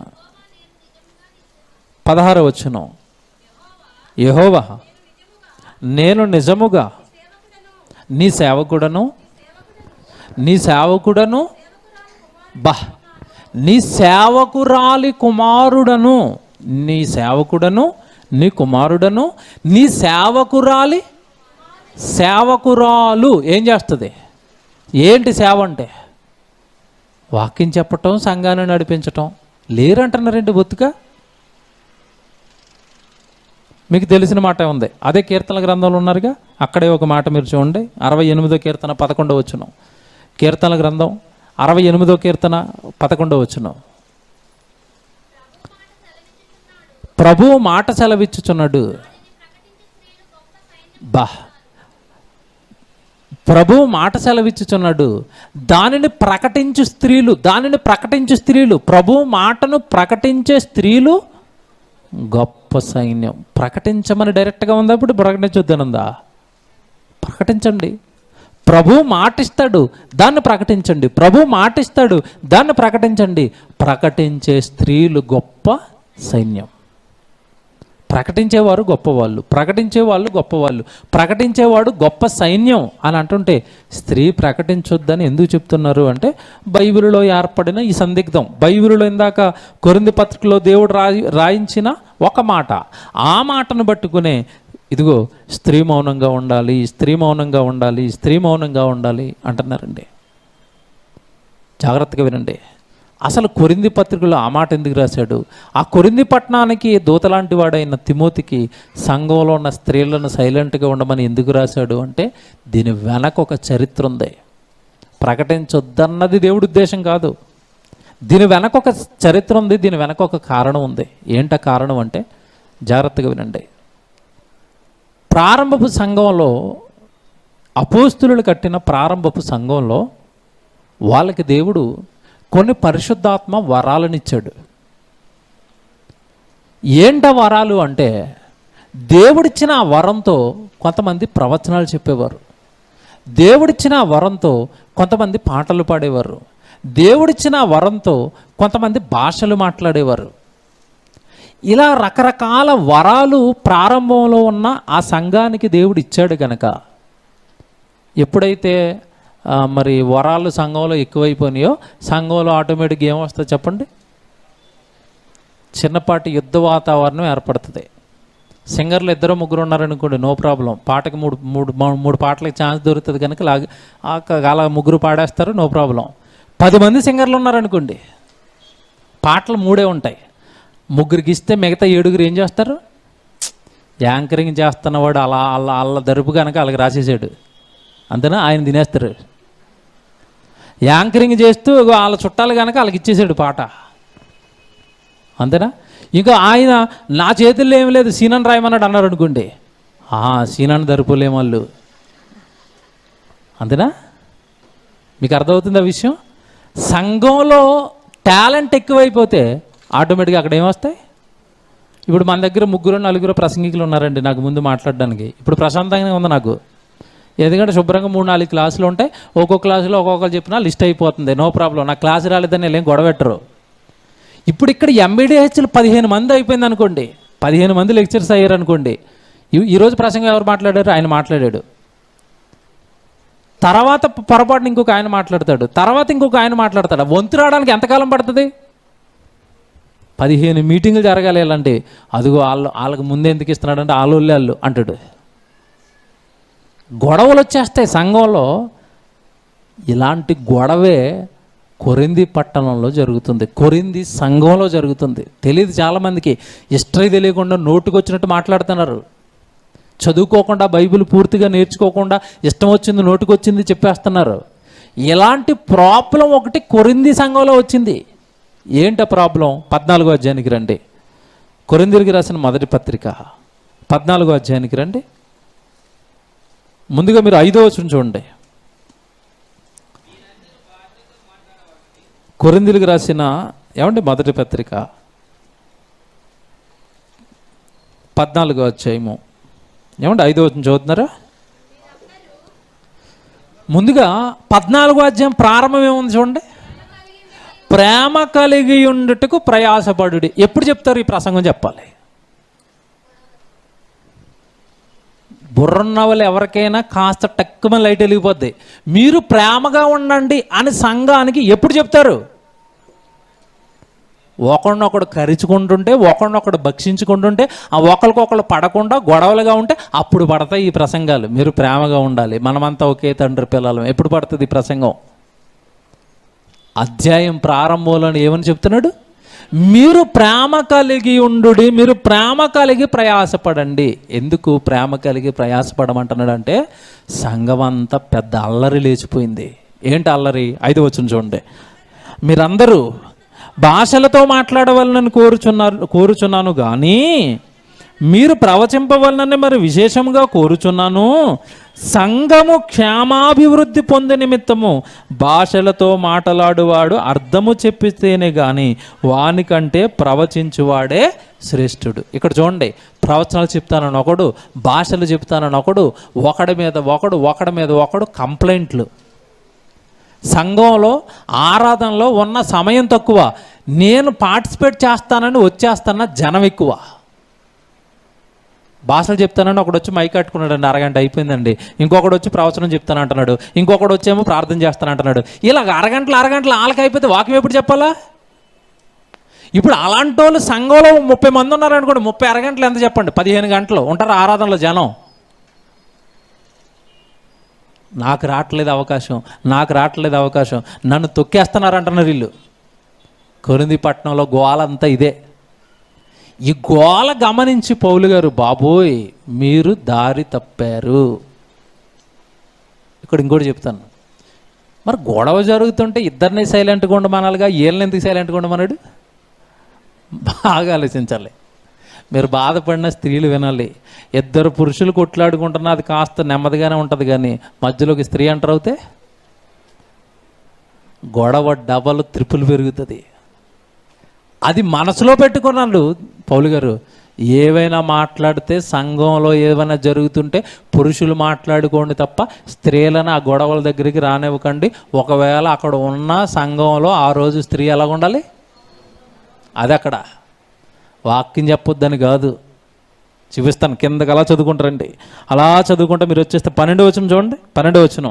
పదహారో వచ్చును యహోవా నేను నిజముగా నీ సేవకుడను నీ సేవకుడను బా నీ సేవకురాలి కుమారుడను నీ సేవకుడను నీ కుమారుడను నీ సేవకురాలి సేవకురాలు ఏం చేస్తుంది ఏంటి సేవ అంటే వాక్యం చెప్పటం సంఘాన్ని నడిపించటం లేరంటున్నారండి బొత్తుగా మీకు తెలిసిన మాట ఉంది అదే కీర్తన గ్రంథంలో ఉన్నారుగా అక్కడే ఒక మాట మీరు చూడండి అరవై ఎనిమిదో కీర్తన పదకొండవ వచ్చును కీర్తన గ్రంథం అరవై ఎనిమిదో కీర్తన పదకొండవ వచ్చును ప్రభువు మాట సెలవిచ్చుచున్నాడు బా ప్రభు మాట సెలవిచ్చుచున్నాడు దానిని ప్రకటించు స్త్రీలు దానిని ప్రకటించు స్త్రీలు ప్రభు మాటను ప్రకటించే స్త్రీలు గొప్ప సైన్యం ప్రకటించమని డైరెక్ట్గా ఉందా ఇప్పుడు ప్రకటించొద్దనుందా ప్రకటించండి ప్రభు మాటిస్తాడు దాన్ని ప్రకటించండి ప్రభు మాటిస్తాడు దాన్ని ప్రకటించండి ప్రకటించే స్త్రీలు గొప్ప సైన్యం ప్రకటించేవారు గొప్పవాళ్ళు ప్రకటించేవాళ్ళు గొప్పవాళ్ళు ప్రకటించేవాడు గొప్ప సైన్యం అని అంటుంటే స్త్రీ ప్రకటించొద్దని ఎందుకు చెప్తున్నారు అంటే బైబిల్లో ఏర్పడిన ఈ సందిగ్ధం బైబిల్లో ఇందాక కొరింది పత్రికలో దేవుడు రాయి రాయించిన ఒక మాట ఆ మాటను పట్టుకునే ఇదిగో స్త్రీ మౌనంగా ఉండాలి స్త్రీ మౌనంగా ఉండాలి స్త్రీ మౌనంగా ఉండాలి అంటున్నారండి జాగ్రత్తగా వినండి అసలు కొరింది పత్రికలో ఆ మాట ఎందుకు రాశాడు ఆ కొరింది పట్టణానికి దూతలాంటి వాడైన తిమోతికి సంఘంలో ఉన్న స్త్రీలను సైలెంట్గా ఉండమని ఎందుకు రాశాడు అంటే దీని వెనక ఒక చరిత్ర ఉంది ప్రకటించొద్దన్నది దేవుడి ఉద్దేశం కాదు దీని వెనక ఒక చరిత్ర ఉంది దీని వెనక ఒక కారణం ఉంది ఏంట కారణం అంటే జాగ్రత్తగా వినండి ప్రారంభపు సంఘంలో అపోస్తులు కట్టిన ప్రారంభపు సంఘంలో వాళ్ళకి దేవుడు కొన్ని పరిశుద్ధాత్మ వరాలనిచ్చాడు ఏంట వరాలు అంటే దేవుడిచ్చిన ఆ వరంతో కొంతమంది ప్రవచనాలు చెప్పేవారు దేవుడిచ్చిన ఆ వరంతో కొంతమంది పాటలు పాడేవారు దేవుడిచ్చిన ఆ వరంతో కొంతమంది భాషలు మాట్లాడేవారు ఇలా రకరకాల వరాలు ప్రారంభంలో ఉన్న ఆ సంఘానికి దేవుడు ఇచ్చాడు కనుక ఎప్పుడైతే ఆ, మరి వరాలు సంఘంలో ఎక్కువైపోయినాయో సంఘంలో ఆటోమేటిక్గా ఏమొస్తుంది చెప్పండి చిన్నపాటి యుద్ధ వాతావరణం ఏర్పడుతుంది సింగర్లు ఇద్దరు ముగ్గురు ఉన్నారనుకోండి నో ప్రాబ్లం పాటకి మూడు మూడు మూ- మూడు పాటలకి ఛాన్స్ దొరుకుతుంది కనుక లాగ ఆ క- అలా ముగ్గురు పాడేస్తారు నో ప్రాబ్లం పది మంది సింగర్లు ఉన్నారనుకోండి పాటలు మూడే ఉంటాయి ముగ్గురికి ఇస్తే మిగతా ఏడుగురు ఏం చేస్తారు యాంకరింగ్ చేస్తున్నవాడు అలా అలా అలా దరుపు కనుక అలాగ రాసేసాడు అంతేనా ఆయన తినేస్తారు యాంకరింగ్ చేస్తూ ఇగో వాళ్ళ చుట్టాలు కనుక వాళ్ళకి ఇచ్చేసాడు పాట అంతేనా ఇంకా ఆయన నా చేతుల్లో ఏం లేదు సీనన్ రాయమన్నాడు అన్నారు అనుకోండి ఆ సీనన్ దరుపులేం వాళ్ళు అంతేనా మీకు అర్థమవుతుంది ఆ విషయం సంఘంలో టాలెంట్ ఎక్కువైపోతే ఆటోమేటిక్గా అక్కడ ఏమొస్తాయి ఇప్పుడు మన దగ్గర ముగ్గురు నలుగురు ప్రసంగికులు ఉన్నారండి నాకు ముందు మాట్లాడడానికి ఇప్పుడు ప్రశాంతంగా ఉంది నాకు ఎందుకంటే శుభ్రంగా మూడు నాలుగు క్లాసులు ఉంటాయి ఒక్కొక్క క్లాసులో ఒక్కొక్కరు చెప్పినా లిస్ట్ అయిపోతుంది నో ప్రాబ్లం నా క్లాస్ రాలేదని వీళ్ళు ఏం గొడవ పెట్టరు ఇప్పుడు ఇక్కడ ఎంబీడీహెచ్లు పదిహేను మంది అయిపోయింది అనుకోండి పదిహేను మంది లెక్చర్స్ అయ్యారు అనుకోండి ఈ- ఈరోజు ప్రసంగం ఎవరు మాట్లాడారు ఆయన మాట్లాడాడు తర్వాత ప- పొరపాటున ఇంకొక ఆయన మాట్లాడతాడు తర్వాత ఇంకొక ఆయన మాట్లాడతాడు వంతు రావడానికి ఎంతకాలం పడుతుంది పదిహేను మీటింగులు జరగాలి ఇలాంటి అదిగో వాళ్ళు వాళ్ళకి ముందే ఎందుకు ఇస్తున్నాడు అంటే వాళ్ళు వాళ్ళు అంటాడు గొడవలు వచ్చేస్తాయి సంఘంలో ఇలాంటి గొడవే కొరింది పట్టణంలో జరుగుతుంది కొరింది సంఘంలో జరుగుతుంది తెలియదు చాలామందికి హిస్టరీ తెలియకుండా నోటుకొచ్చినట్టు మాట్లాడుతున్నారు చదువుకోకుండా బైబిల్ పూర్తిగా నేర్చుకోకుండా ఇష్టం వచ్చింది నోటుకొచ్చింది చెప్పేస్తున్నారు ఇలాంటి ప్రాబ్లం ఒకటి కొరింది సంఘంలో వచ్చింది ఏంట ప్రాబ్లం పద్నాలుగో అధ్యాయానికి రండి కొరిందిరికి రాసిన మొదటి పత్రిక పద్నాలుగో అధ్యాయానికి రండి ముందుగా మీరు ఐదో వచ్చిన చూడండి కొరిందులకు రాసిన ఏమండి మొదటి పత్రిక పద్నాలుగో అధ్యాయము ఏమండి ఐదో వచ్చిన చదువుతున్నారా ముందుగా పద్నాలుగో అధ్యాయం ప్రారంభం ఏముంది చూడండి ప్రేమ కలిగి ఉండుటకు ప్రయాసపడుడి ఎప్పుడు చెప్తారు ఈ ప్రసంగం చెప్పాలి బుర్రన్న వాళ్ళు ఎవరికైనా కాస్త టక్కున లైట్ వెలిగిపోద్ది మీరు ప్రేమగా ఉండండి అని సంఘానికి ఎప్పుడు చెప్తారు ఒకరినొకడు కరుచుకుంటుంటే ఒకరినొకడు భక్షించుకుంటుంటే ఆ ఒకరికొకరు పడకుండా గొడవలుగా ఉంటే అప్పుడు పడతాయి ఈ ప్రసంగాలు మీరు ప్రేమగా ఉండాలి మనమంతా ఒకే తండ్రి పిల్లలం ఎప్పుడు పడుతుంది ఈ ప్రసంగం అధ్యాయం ప్రారంభంలో ఏమని చెప్తున్నాడు మీరు ప్రేమ కలిగి ఉండుడి మీరు ప్రేమ కలిగి ప్రయాసపడండి ఎందుకు ప్రేమ కలిగి ప్రయాసపడమంటున్నాడు అంటే సంఘం అంతా పెద్ద అల్లరి లేచిపోయింది ఏంటి అల్లరి ఐదు వచ్చిన చూడండి మీరందరూ భాషలతో మాట్లాడవలనని కోరుచున్నారు కోరుచున్నాను కానీ మీరు ప్రవచింపవలనని మరి విశేషంగా కోరుచున్నాను సంఘము క్షేమాభివృద్ధి పొందే నిమిత్తము భాషలతో మాట్లాడువాడు అర్థము చెప్పితేనే కానీ వానికంటే ప్రవచించువాడే శ్రేష్ఠుడు ఇక్కడ చూడండి ప్రవచనాలు చెప్తానని ఒకడు భాషలు చెప్తానని ఒకడు ఒకడి మీద ఒకడు ఒకడి మీద ఒకడు కంప్లైంట్లు సంఘంలో ఆరాధనలో ఉన్న సమయం తక్కువ నేను పార్టిసిపేట్ చేస్తానని వచ్చేస్తాన జనం ఎక్కువ భాషలు చెప్తానని ఒకడు వచ్చి మైక్ కట్టుకున్నాడు అరగంట అయిపోయిందండి ఇంకొకడు వచ్చి ప్రవచనం చెప్తాను అంటున్నాడు ఇంకొకడు వచ్చేమో ప్రార్థన చేస్తాను అంటున్నాడు ఇలా అరగంటలు అరగంటలు వాళ్ళకి అయిపోతే వాక్యం ఎప్పుడు చెప్పాలా ఇప్పుడు అలాంటి వాళ్ళు సంఘంలో ముప్పై మంది ఉన్నారు అనుకోండి ముప్పై అరగంటలు ఎంత చెప్పండి పదిహేను గంటలు ఉంటారు ఆరాధనలో జనం నాకు రావట్లేదు అవకాశం నాకు రావట్లేదు అవకాశం నన్ను తొక్కేస్తున్నారు అంటున్నారు వీళ్ళు కొరింది పట్టణంలో గోలంతా ఇదే ఈ గోల గమనించి పౌలు గారు బాబోయ్ మీరు దారి తప్పారు ఇక్కడ ఇంకోటి చెప్తాను మరి గొడవ జరుగుతుంటే ఇద్దరిని సైలెంట్గా ఉండమనాలిగా వీళ్ళని ఎందుకు సైలెంట్గా ఉండమన్నాడు బాగా ఆలోచించాలి మీరు బాధపడిన స్త్రీలు వినాలి ఇద్దరు పురుషులు కొట్లాడుకుంటున్నా అది కాస్త నెమ్మదిగానే ఉంటుంది కానీ మధ్యలోకి స్త్రీ అంటారు అవుతే గొడవ డబల్ త్రిపుల్ పెరుగుతుంది అది మనసులో పెట్టుకున్నాడు పౌలు గారు ఏవైనా మాట్లాడితే సంఘంలో ఏమైనా జరుగుతుంటే పురుషులు మాట్లాడుకోండి తప్ప స్త్రీలను ఆ గొడవల దగ్గరికి రానివ్వకండి ఒకవేళ అక్కడ ఉన్న సంఘంలో ఆ రోజు స్త్రీ ఎలా ఉండాలి అది అక్కడ వాక్యం చెప్పొద్దని కాదు చూపిస్తాను కిందకి అలా చదువుకుంటారండి అలా చదువుకుంటే మీరు వచ్చేస్తే పన్నెండు వచ్చిన చూడండి పన్నెండు వచ్చిన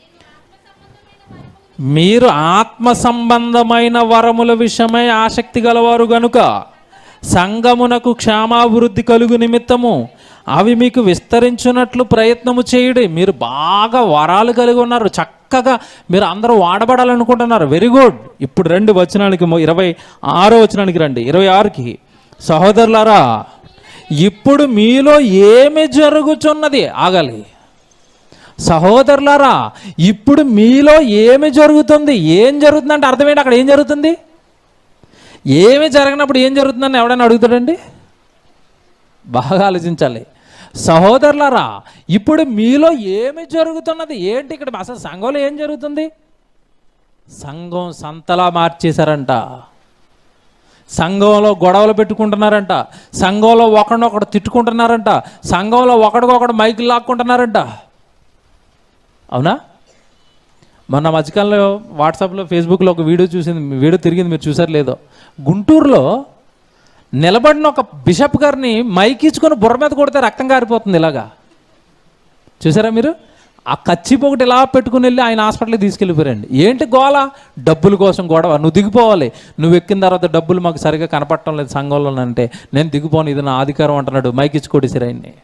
మీరు ఆత్మ సంబంధమైన వరముల విషయమై ఆసక్తి గలవారు గనుక సంగమునకు క్షేమాభివృద్ధి కలుగు నిమిత్తము అవి మీకు విస్తరించున్నట్లు ప్రయత్నము చేయుడి మీరు బాగా వరాలు కలిగి ఉన్నారు చక్కగా మీరు అందరూ వాడబడాలనుకుంటున్నారు వెరీ గుడ్ ఇప్పుడు రెండు వచనానికి మొ- ఇరవై ఆరో వచనానికి రండి ఇరవై ఆరుకి సహోదరులారా ఇప్పుడు మీలో ఏమి జరుగుచున్నది ఆగాలి సహోదరులారా ఇప్పుడు మీలో ఏమి జరుగుతుంది ఏం జరుగుతుందంటే అర్థం ఏంటి అక్కడ ఏం జరుగుతుంది ఏమి జరగనప్పుడు ఏం జరుగుతుందని ఎవడైనా అడుగుతాడండి బాగా ఆలోచించాలి సహోదరులారా ఇప్పుడు మీలో ఏమి జరుగుతున్నది ఏంటి ఇక్కడ అసలు సంఘంలో ఏం జరుగుతుంది సంఘం సంతలా మార్చేశారంట సంఘంలో గొడవలు పెట్టుకుంటున్నారంట సంఘంలో ఒకడినొకడు తిట్టుకుంటున్నారంట సంఘంలో ఒకడికొకడు మైకులు లాక్కుంటున్నారంట అవునా మొన్న మధ్యకాలంలో వాట్సాప్లో ఫేస్బుక్లో ఒక వీడియో చూసింది వీడియో తిరిగింది మీరు చూసారు లేదో గుంటూరులో నిలబడిన ఒక బిషప్ గారిని మైక్ ఇచ్చుకొని బుర్ర మీద కొడితే రక్తం కారిపోతుంది ఇలాగా చూసారా మీరు ఆ కచ్చి ఒకటి ఇలా పెట్టుకుని వెళ్ళి ఆయన హాస్పిటల్కి తీసుకెళ్ళిపోయారండి ఏంటి గోల డబ్బుల కోసం గొడవ నువ్వు దిగిపోవాలి నువ్వు ఎక్కిన తర్వాత డబ్బులు మాకు సరిగా కనపడటం లేదు సంఘంలో అంటే నేను దిగిపోను ఇది నా అధికారం అంటున్నాడు మైక్ ఇచ్చి కొట్టేసారు ఆయన్ని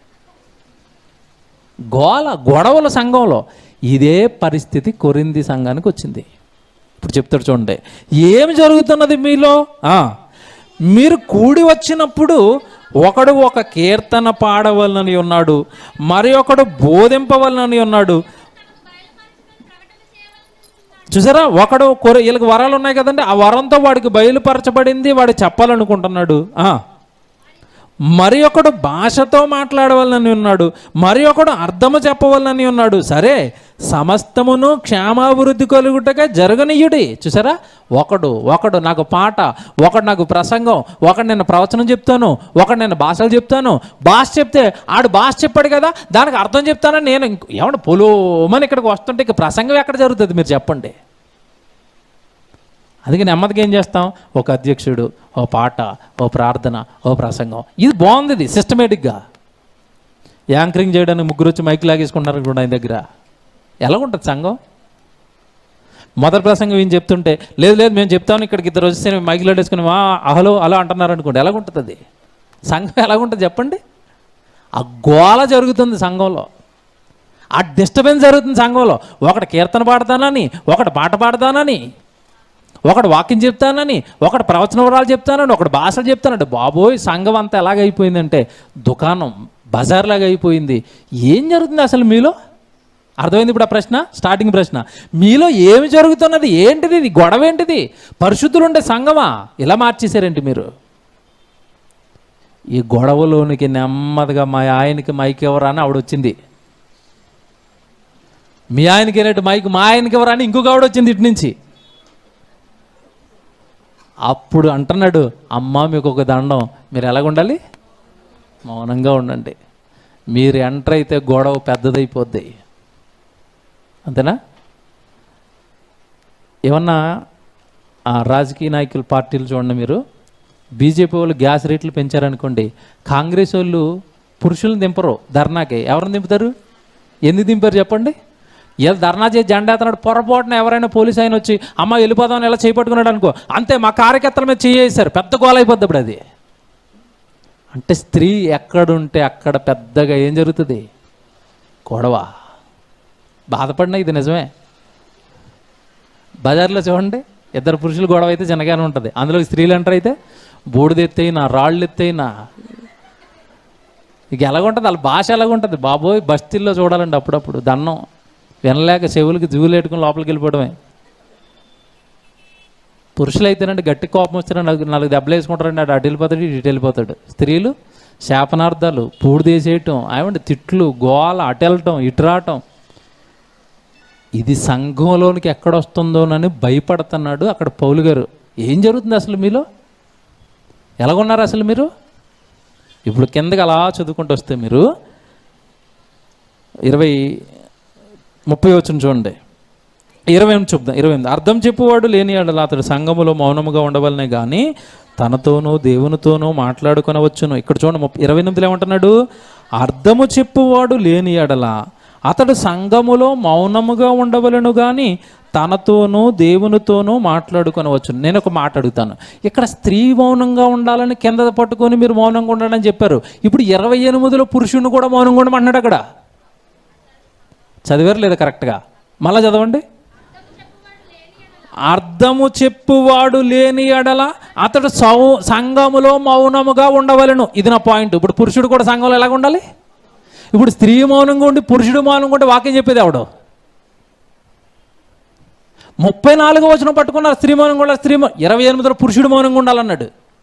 గోల గొడవల సంఘంలో ఇదే పరిస్థితి కొరింది సంఘానికి వచ్చింది ఇప్పుడు చెప్తాడు చూడండి ఏమి జరుగుతున్నది మీలో ఆ, మీరు కూడి వచ్చినప్పుడు ఒకడు ఒక కీర్తన పాడవలనని ఉన్నాడు మరి ఒకడు బోధింపవలనని ఉన్నాడు చూసారా ఒకడు కొర వీళ్ళకి వరాలు ఉన్నాయి కదండి ఆ వరంతో వాడికి బయలుపరచబడింది వాడు చెప్పాలనుకుంటున్నాడు ఆ. మరి ఒకడు భాషతో మాట్లాడవాలని ఉన్నాడు మరి ఒకడు అర్థము చెప్పవాలని ఉన్నాడు సరే సమస్తమును క్షేమాభివృద్ధి కలుగుటగా జరగనీయుడి చూసారా ఒకడు ఒకడు నాకు పాట ఒకడు నాకు ప్రసంగం ఒకడు నేను ప్రవచనం చెప్తాను ఒకడు నేను భాషలు చెప్తాను భాష చెప్తే ఆడు భాష చెప్పాడు కదా దానికి అర్థం చెప్తానని నేను ఇంక- ఏమన్నా పొలోమని ఇక్కడికి వస్తుంటే ఇక ప్రసంగం ఎక్కడ జరుగుతుంది మీరు చెప్పండి అందుకే నెమ్మదిగా ఏం చేస్తాం ఒక అధ్యక్షుడు ఓ పాట ఓ ప్రార్థన ఓ ప్రసంగం ఇది బాగుంది ఇది సిస్టమేటిక్గా యాంకరింగ్ చేయడానికి ముగ్గురు వచ్చి మైక్ లాగేసుకుంటారు కూడా ఆయన దగ్గర ఎలా ఉంటుంది సంఘం మొదటి ప్రసంగం ఏం చెప్తుంటే లేదు లేదు మేము చెప్తాను ఇక్కడికి ఇద్దరు వస్తే మైక్ లాడేసుకుని వా అహలో అలా అంటున్నారు అనుకోండి ఎలాగుంటుంది అది సంఘం ఎలాగుంటుంది చెప్పండి ఆ గోల జరుగుతుంది సంఘంలో ఆ డిస్టర్బెన్స్ జరుగుతుంది సంఘంలో ఒకటి కీర్తన పాడతానని ఒకటి పాట పాడతానని ఒకడు వాక్యం చెప్తానని ఒకడు ప్రవచన వరాలు చెప్తానని ఒకడు భాషలు చెప్తానంటే బాబోయ్ సంఘం అంతా ఎలాగైపోయిందంటే దుకాణం బజార్ లాగా అయిపోయింది ఏం జరుగుతుంది అసలు మీలో అర్థమైంది ఇప్పుడు ఆ ప్రశ్న స్టార్టింగ్ ప్రశ్న మీలో ఏమి జరుగుతున్నది ఏంటిది ఇది గొడవ ఏంటిది పరిశుద్ధులు ఉండే సంఘమా ఇలా మార్చేశారేంటి మీరు ఈ గొడవలోనికి నెమ్మదిగా మా ఆయనకి మైక్ ఎవరా అని ఆవిడ వచ్చింది మీ ఆయనకి అయినట్టు మైక్ మా ఆయనకి ఎవరా అని ఇంకొక ఆవిడ వచ్చింది ఇటు నుంచి అప్పుడు అంటున్నాడు అమ్మ మీకు ఒక దండం మీరు ఎలాగుండాలి మౌనంగా ఉండండి మీరు ఎంటర్ అయితే గొడవ పెద్దదైపోద్ది అంతేనా ఏమన్నా ఆ రాజకీయ నాయకుల పార్టీలు చూడండి మీరు బీజేపీ వాళ్ళు గ్యాస్ రేట్లు పెంచారనుకోండి కాంగ్రెస్ వాళ్ళు పురుషులను దింపరు ధర్నాకి ఎవరిని దింపుతారు ఎందుకు దింపారు చెప్పండి ఏదో ధర్నా చేసి జెండా ఎత్తనాడు పొరపాటున ఎవరైనా పోలీస్ ఆయన వచ్చి అమ్మ వెళ్ళిపోదామని ఎలా చేపట్టుకున్నాడు అనుకో అంతే మా కార్యకర్తల మీద చేయేశారు పెద్ద గోల అయిపోద్ది ఇప్పుడు అది అంటే స్త్రీ ఎక్కడుంటే అక్కడ పెద్దగా ఏం జరుగుతుంది గొడవ బాధపడినా ఇది నిజమే బజార్లో చూడండి ఇద్దరు పురుషులు గొడవ అయితే చిన్నగానే ఉంటుంది అందులో స్త్రీలు అంటారు అయితే బూడిద ఎత్తైనా రాళ్ళు ఎత్తైనా ఇక ఎలాగుంటుంది వాళ్ళ భాష ఎలాగుంటుంది బాబోయ్ బస్తీల్లో చూడాలండి అప్పుడప్పుడు దన్నం వినలేక చెవులకి జూలు పెట్టుకుని లోపలికి వెళ్ళిపోవడమే పురుషులు అయితేనండి గట్టి కోపం వచ్చినా నాలుగు నాలుగు దెబ్బలు వేసుకుంటారండి అటు అటు వెళ్ళిపోతాడు ఇటు వెళ్ళిపోతాడు స్త్రీలు శాపనార్థాలు పూడి తీసేయటం ఏమంటే తిట్లు గోల అటు వెళ్ళటం ఇటు రావటం ఇది సంఘంలోనికి ఎక్కడొస్తుందోనని భయపడుతున్నాడు అక్కడ పౌలు గారు ఏం జరుగుతుంది అసలు మీలో ఎలాగున్నారు అసలు మీరు ఇప్పుడు కిందకి అలా చదువుకుంటూ వస్తే మీరు ఇరవై ముప్పై వచ్చిన చూడండి ఇరవై ఎనిమిది చూద్దాం ఇరవై ఎనిమిది అర్థం చెప్పువాడు లేని ఎడల అతడు సంఘములో మౌనముగా ఉండవలనే కానీ తనతోనూ దేవునితోనూ మాట్లాడుకొనవచ్చును ఇక్కడ చూడండి ముప్పై ఇరవై ఎనిమిదిలో ఏమంటున్నాడు అర్థము చెప్పువాడు లేని ఎడల అతడు సంఘములో మౌనముగా ఉండవలను కానీ తనతోనూ దేవునితోనూ మాట్లాడుకొనవచ్చు నేను ఒక మాట అడుగుతాను ఇక్కడ స్త్రీ మౌనంగా ఉండాలని కింద పట్టుకొని మీరు మౌనంగా ఉండాలని చెప్పారు ఇప్పుడు ఇరవై ఎనిమిదిలో పురుషుని కూడా మౌనంగా ఉండమన్నాడు అక్కడ చదివారు లేదా కరెక్ట్గా మళ్ళా చదవండి అర్థము చెప్పువాడు లేని ఎడల అతడు సౌ సంఘములో మౌనముగా ఉండవలను ఇది నా పాయింట్ ఇప్పుడు పురుషుడు కూడా సంఘంలో ఎలాగ ఉండాలి ఇప్పుడు స్త్రీ మౌనంగా ఉండి పురుషుడు మౌనంగా ఉంటే వాక్యం చెప్పేది ఎవడు ముప్పై నాలుగు వచనం పట్టుకున్నారు స్త్రీ మౌనంగా ఉండాలి స్త్రీ మౌ- ఇరవై ఎనిమిదిలో పురుషుడు మౌనంగా ఉండాలన్నాడు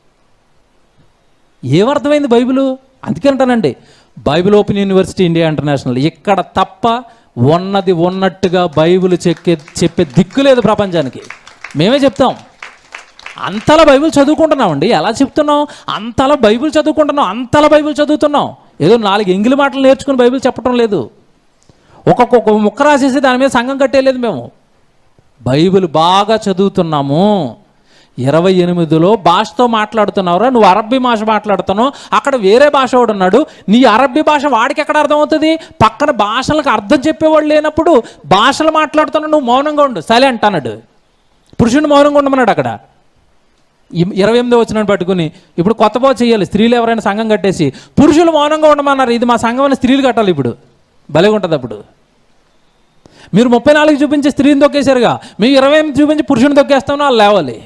ఏమర్థమైంది బైబిల్ అందుకే అంటానండి Bible open university India international ఇక్కడ తప్ప ఉన్నది ఉన్నట్టుగా బైబిల్ చెక్కే చెప్పే దిక్కు లేదు ప్రపంచానికి మేమే చెప్తాం అంతలా బైబిల్ చదువుకుంటున్నామండి ఎలా చెప్తున్నాం అంతలా బైబిల్ చదువుకుంటున్నాం అంతలా బైబిల్ చదువుతున్నాం ఏదో నాలుగు ఎంగిలి మాటలు నేర్చుకుని బైబిల్ చెప్పడం లేదు ఒక్కొక్క ఒక్కొక్క ముక్క రాసేసి దాని మీద సంఘం కట్టేయలేదు మేము బైబిల్ బాగా చదువుతున్నాము ఇరవై ఎనిమిదిలో భాషతో మాట్లాడుతున్నావురా నువ్వు అరబ్బీ భాష మాట్లాడుతున్నావు అక్కడ వేరే భాష వాడు ఉన్నాడు నీ అరబ్బీ భాష వాడికి ఎక్కడ అర్థమవుతుంది పక్కన భాషలకు అర్థం చెప్పేవాడు లేనప్పుడు భాషలు మాట్లాడుతున్నావు నువ్వు మౌనంగా ఉండు సైలెంట్ అన్నాడు పురుషుని మౌనంగా ఉండమన్నాడు అక్కడ ఇ- ఇరవై ఎనిమిదో వచ్చిన పట్టుకుని ఇప్పుడు కొత్త బాగు చేయాలి స్త్రీలు ఎవరైనా సంఘం కట్టేసి పురుషులు మౌనంగా ఉండమన్నారు ఇది మా సంఘం అని స్త్రీలు కట్టాలి ఇప్పుడు భలే ఉంటుంది అప్పుడు మీరు ముప్పై నాలుగు చూపించి స్త్రీని తొక్కేశారుగా మేము ఇరవై ఎనిమిది చూపించి పురుషుని తొక్కేస్తామని వాళ్ళు లేవాలి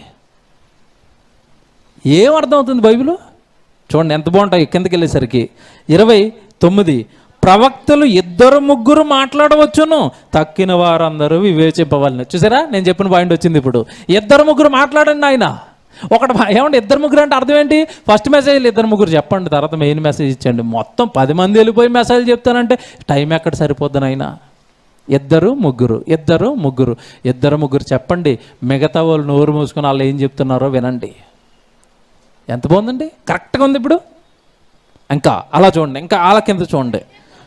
ఏం అర్థం అవుతుంది బైబిల్ చూడండి ఎంత బాగుంటాయి కిందకి వెళ్ళేసరికి ఇరవై తొమ్మిది ప్రవక్తలు ఇద్దరు ముగ్గురు మాట్లాడవచ్చును తక్కిన వారందరూ వివేచింపవాలని చూసారా నేను చెప్పిన పాయింట్ వచ్చింది ఇప్పుడు ఇద్దరు ముగ్గురు మాట్లాడండి ఆయన ఒకటి ఏమంటే ఇద్దరు ముగ్గురు అంటే అర్థం ఏంటి ఫస్ట్ మెసేజ్ ఇద్దరు ముగ్గురు చెప్పండి తర్వాత మెయిన్ మెసేజ్ ఇచ్చండి మొత్తం పది మంది వెళ్ళిపోయి మెసేజ్ చెప్తానంటే టైం ఎక్కడ సరిపోద్దని అయినా ఇద్దరు ముగ్గురు ఇద్దరు ముగ్గురు ఇద్దరు ముగ్గురు చెప్పండి మిగతా వాళ్ళు నోరు మూసుకొని వాళ్ళు ఏం చెప్తున్నారో వినండి ఎంత బాగుందండి కరెక్ట్గా ఉంది ఇప్పుడు ఇంకా అలా చూడండి ఇంకా అలా కింద చూడండి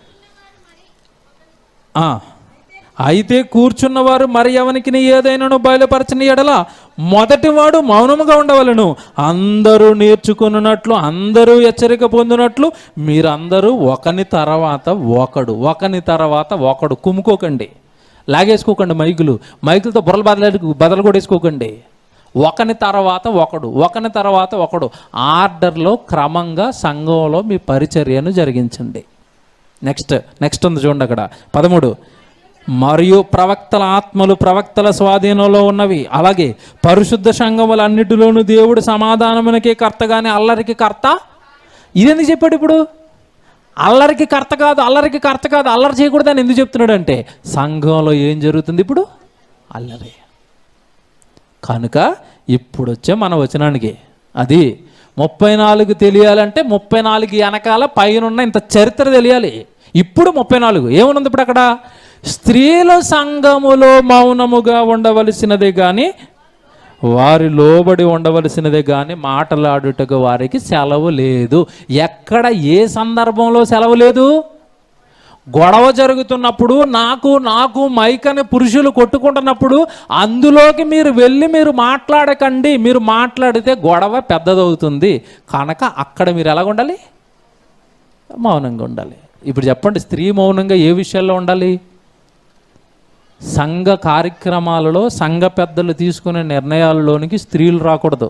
ఆ, అయితే కూర్చున్నవారు మరి ఎవనికి ఏదైనాను బయలుపరచని ఎడల మొదటివాడు మౌనముగా ఉండవలను అందరూ నేర్చుకున్నట్లు అందరూ హెచ్చరిక పొందినట్లు మీరందరూ ఒకని తర్వాత ఒకడు ఒకని తర్వాత ఒకడు కుమ్ముకోకండి లాగేసుకోకండి మైకులు మైకులతో బుర్రలు బదలు బదలు కొట్టేసుకోకండి ఒకని తర్వాత ఒకడు ఒకని తర్వాత ఒకడు ఆర్డర్లో క్రమంగా సంఘంలో మీ పరిచర్యను జరిగించండి నెక్స్ట్ నెక్స్ట్ ఉంది చూడండి అక్కడ పదమూడు మరియు ప్రవక్తల ఆత్మలు ప్రవక్తల స్వాధీనంలో ఉన్నవి అలాగే పరిశుద్ధ సంఘములన్నిటిలోనూ దేవుడు సమాధానమునకే కర్త కానీ అల్లరికి కర్త ఇదెందుకు చెప్పాడు ఇప్పుడు అల్లరికి కర్త కాదు అల్లరికి కర్త కాదు అల్లరి చేయకూడదని ఎందుకు చెప్తున్నాడు అంటే సంఘంలో ఏం జరుగుతుంది ఇప్పుడు అల్లరి కనుక ఇప్పుడు వచ్చే మన వచనానికి అది ముప్పై నాలుగు తెలియాలంటే ముప్పై నాలుగు వెనకాల పైన ఉన్న ఇంత చరిత్ర తెలియాలి ఇప్పుడు ముప్పై నాలుగు ఏమనుంది ఇప్పుడు అక్కడ స్త్రీల సంఘములో మౌనముగా ఉండవలసినదే కానీ వారి లోబడి ఉండవలసినదే కానీ మాటలాడుటకు వారికి సెలవు లేదు ఎక్కడ ఏ సందర్భంలో సెలవు లేదు గొడవ జరుగుతున్నప్పుడు నాకు నాకు మైక్ అని పురుషులు కొట్టుకుంటున్నప్పుడు అందులోకి మీరు వెళ్ళి మీరు మాట్లాడకండి మీరు మాట్లాడితే గొడవ పెద్దదవుతుంది కనుక అక్కడ మీరు ఎలాగ ఉండాలి మౌనంగా ఉండాలి ఇప్పుడు చెప్పండి స్త్రీ మౌనంగా ఏ విషయాల్లో ఉండాలి సంఘ కార్యక్రమాలలో సంఘ పెద్దలు తీసుకునే నిర్ణయాలలోనికి స్త్రీలు రాకూడదు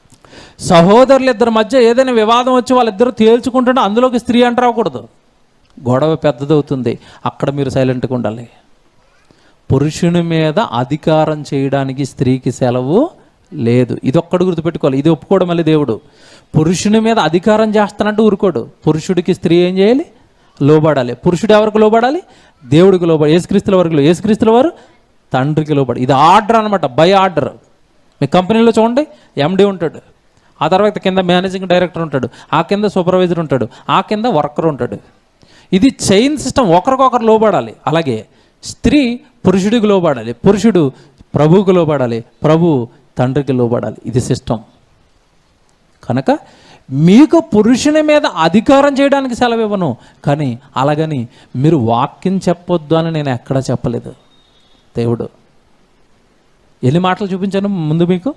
సహోదరులు ఇద్దరి మధ్య ఏదైనా వివాదం వచ్చి వాళ్ళిద్దరూ తేల్చుకుంటుంటే అందులోకి స్త్రీ అంట రాకూడదు గొడవ పెద్దదవుతుంది అక్కడ మీరు సైలెంట్గా ఉండాలి పురుషుని మీద అధికారం చేయడానికి స్త్రీకి సెలవు లేదు ఇది ఒక్కడు గుర్తుపెట్టుకోవాలి ఇది ఒప్పుకోవడం మళ్ళీ దేవుడు పురుషుని మీద అధికారం చేస్తానంటే ఊరుకోడు పురుషుడికి స్త్రీ ఏం చేయాలి లోబడాలి పురుషుడు ఎవరికి లోబడాలి దేవుడికి లోబడి ఏసుక్రీస్తుల వరకు ఏసుక్రీస్తుల వారు తండ్రికి లోబడి ఇది ఆర్డర్ అనమాట బై ఆర్డర్ మీ కంపెనీలో చూడండి ఎండి ఉంటాడు ఆ తర్వాత కింద మేనేజింగ్ డైరెక్టర్ ఉంటాడు ఆ కింద సూపర్వైజర్ ఉంటాడు ఆ కింద వర్కర్ ఉంటాడు ఇది చైన్ సిస్టమ్ ఒకరికొకరు లోబడాలి అలాగే స్త్రీ పురుషుడికి లోబడాలి పురుషుడు ప్రభువుకు లోబడాలి ప్రభు తండ్రికి లోబడాలి ఇది సిస్టమ్ కనుక మీకు పురుషుని మీద అధికారం చేయడానికి సెలవు ఇవ్వను కానీ అలాగని మీరు వాక్యం చెప్పొద్దు అని నేను ఎక్కడా చెప్పలేదు దేవుడు ఎన్ని మాటలు చూపించాను ముందు మీకు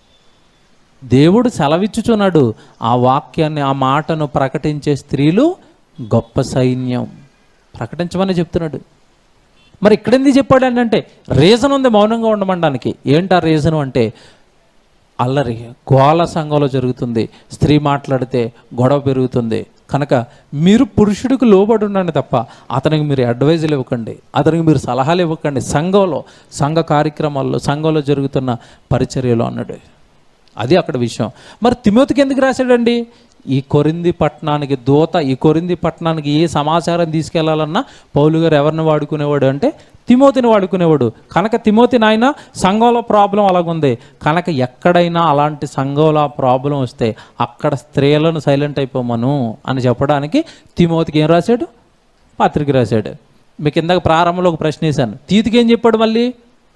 దేవుడు సెలవిచ్చుచున్నాడు ఆ వాక్యాన్ని ఆ మాటను ప్రకటించే స్త్రీలు గొప్ప సైన్యం ప్రకటించమని చెప్తున్నాడు మరి ఇక్కడ ఎందుకు చెప్పాడు అంటే రీజన్ ఉంది మౌనంగా ఉండమనడానికి ఏంటి ఆ రీజన్ అంటే అల్లరి గోళ సంఘంలో జరుగుతుంది స్త్రీ మాట్లాడితే గొడవ పెరుగుతుంది కనుక మీరు పురుషుడికి లోబడి ఉండండి తప్ప అతనికి మీరు అడ్వైజులు ఇవ్వకండి అతనికి మీరు సలహాలు ఇవ్వకండి సంఘంలో సంఘ కార్యక్రమాల్లో సంఘంలో జరుగుతున్న పరిచర్యలో అన్నాడు అది అక్కడ విషయం మరి తిమోతికి ఎందుకు రాశాడండి ఈ కొరింది పట్టణానికి దూత ఈ కొరింది పట్టణానికి ఏ సమాచారం తీసుకెళ్లాలన్నా పౌలు గారు ఎవరిని వాడుకునేవాడు అంటే తిమోతిని వాడుకునేవాడు కనుక తిమోతి నాయన సంఘంలో ప్రాబ్లం అలాగుంది కనుక ఎక్కడైనా అలాంటి సంఘంలో ప్రాబ్లం వస్తే అక్కడ స్త్రీలను సైలెంట్ అయిపోమను అని చెప్పడానికి తిమోతికి ఏం రాశాడు పత్రిక రాశాడు మీకు ఇందాక ప్రారంభంలో ఒక ప్రశ్న వేశాను తీతికి ఏం చెప్పాడు మళ్ళీ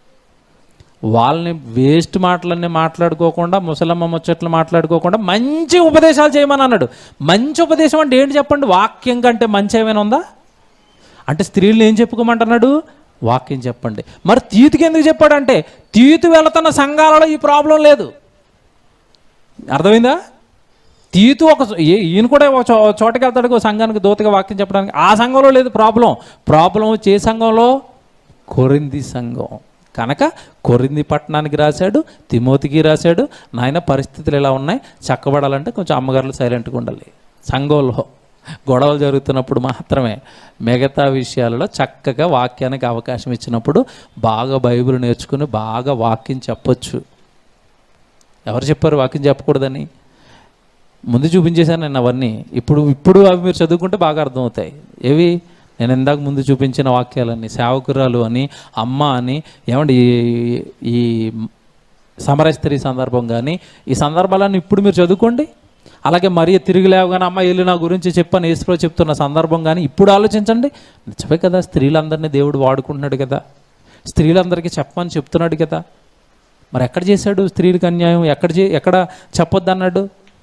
వాళ్ళని వేస్ట్ మాటలన్నీ మాట్లాడుకోకుండా ముసలమ్మ ముచ్చట్లు మాట్లాడుకోకుండా మంచి ఉపదేశాలు చేయమని అన్నాడు మంచి ఉపదేశం అంటే ఏంటి చెప్పండి వాక్యం కంటే మంచి ఏమైనా ఉందా అంటే స్త్రీలను ఏం చెప్పుకోమంటున్నాడు వాక్యం చెప్పండి మరి తీతికి ఎందుకు చెప్పాడంటే తీతు వెళుతున్న సంఘాలలో ఈ ప్రాబ్లం లేదు అర్థమైందా తీతు ఒక ఏ- ఈయన కూడా ఒక చో- చోటకి వెళ్తాడు ఒక సంఘానికి దూతగా వాక్యం చెప్పడానికి ఆ సంఘంలో లేదు ప్రాబ్లం ప్రాబ్లం వచ్చే సంఘంలో కొరింది సంఘం కనుక కొరింది పట్టణానికి రాశాడు తిమోతికి రాశాడు నాయన పరిస్థితులు ఎలా ఉన్నాయి చక్కబడాలంటే కొంచెం అమ్మగారులు సైలెంట్గా ఉండాలి సంఘంలో గొడవలు జరుగుతున్నప్పుడు మాత్రమే మిగతా విషయాలలో చక్కగా వాక్యానికి అవకాశం ఇచ్చినప్పుడు బాగా బైబిల్ నేర్చుకుని బాగా వాక్యం చెప్పొచ్చు ఎవరు చెప్పారు వాక్యం చెప్పకూడదని ముందు చూపించేశాను నేను అవన్నీ ఇప్పుడు ఇప్పుడు అవి మీరు చదువుకుంటే బాగా అర్థమవుతాయి ఏవి నేను ఇందాక ముందు చూపించిన వాక్యాలన్నీ సేవకురాలు అని అమ్మ అని ఏమండి ఈ- ఈ సమరస్త్రీ సందర్భం కానీ ఈ సందర్భాలన్నీ ఇప్పుడు మీరు చదువుకోండి అలాగే మరి తిరిగి లేవగానే అమ్మ వెళ్ళి నా గురించి చెప్పని ఏసులో చెప్తున్న సందర్భం కానీ ఇప్పుడు ఆలోచించండి నిజమే కదా స్త్రీలందరినీ దేవుడు వాడుకుంటున్నాడు కదా స్త్రీలందరికీ చెప్పమని చెప్తున్నాడు కదా మరి ఎక్కడ చేశాడు స్త్రీలకు అన్యాయం ఎక్కడ చే ఎక్కడ చెప్పొద్దన్నాడు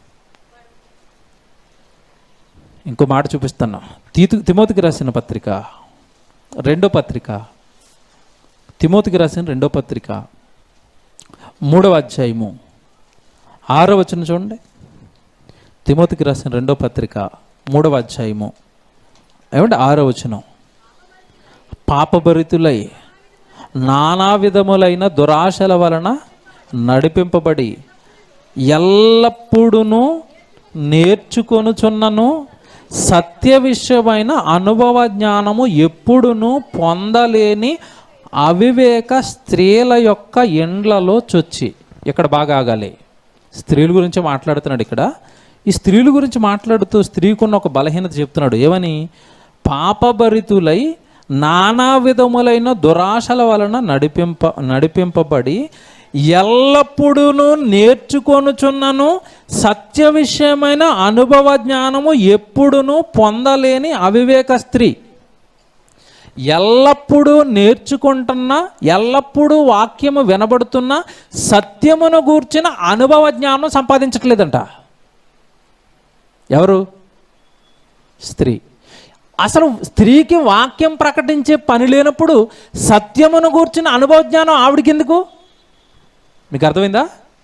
ఇంకో మాట చూపిస్తాను తీతు తిమోతికి రాసిన పత్రిక రెండో పత్రిక తిమోతికి రాసిన రెండో పత్రిక మూడవ అధ్యాయము ఆరో వచనం చూడండి తిమోతికి రాసిన రెండో పత్రిక మూడవ అధ్యాయము ఏమంటే ఆరో వచనం పాపభరితులై నానా విధములైన దురాశల వలన నడిపింపబడి ఎల్లప్పుడూ నేర్చుకొనుచున్నను సత్య విషయమైన అనుభవ జ్ఞానము ఎప్పుడును పొందలేని అవివేక స్త్రీల యొక్క ఎండ్లలో చొచ్చి ఇక్కడ బాగా ఆగాలి స్త్రీల గురించి మాట్లాడుతున్నాడు ఇక్కడ ఈ స్త్రీల గురించి మాట్లాడుతూ స్త్రీకున్న ఒక బలహీనత చెప్తున్నాడు ఏమని పాపభరితులై నానా విధములైన దురాశల వలన నడిపింప నడిపింపబడి ఎల్లప్పుడూ నేర్చుకొనుచున్నను సత్య విషయమైన అనుభవ జ్ఞానము ఎప్పుడును పొందలేని అవివేక స్త్రీ ఎల్లప్పుడూ నేర్చుకుంటున్న ఎల్లప్పుడూ వాక్యము వినబడుతున్న సత్యమును గూర్చిన అనుభవ జ్ఞానం సంపాదించట్లేదంట ఎవరు స్త్రీ అసలు స్త్రీకి వాక్యం ప్రకటించే పని లేనప్పుడు సత్యమును గూర్చిన అనుభవ జ్ఞానం ఆవిడికి ఎందుకు మీకు అర్థమైందా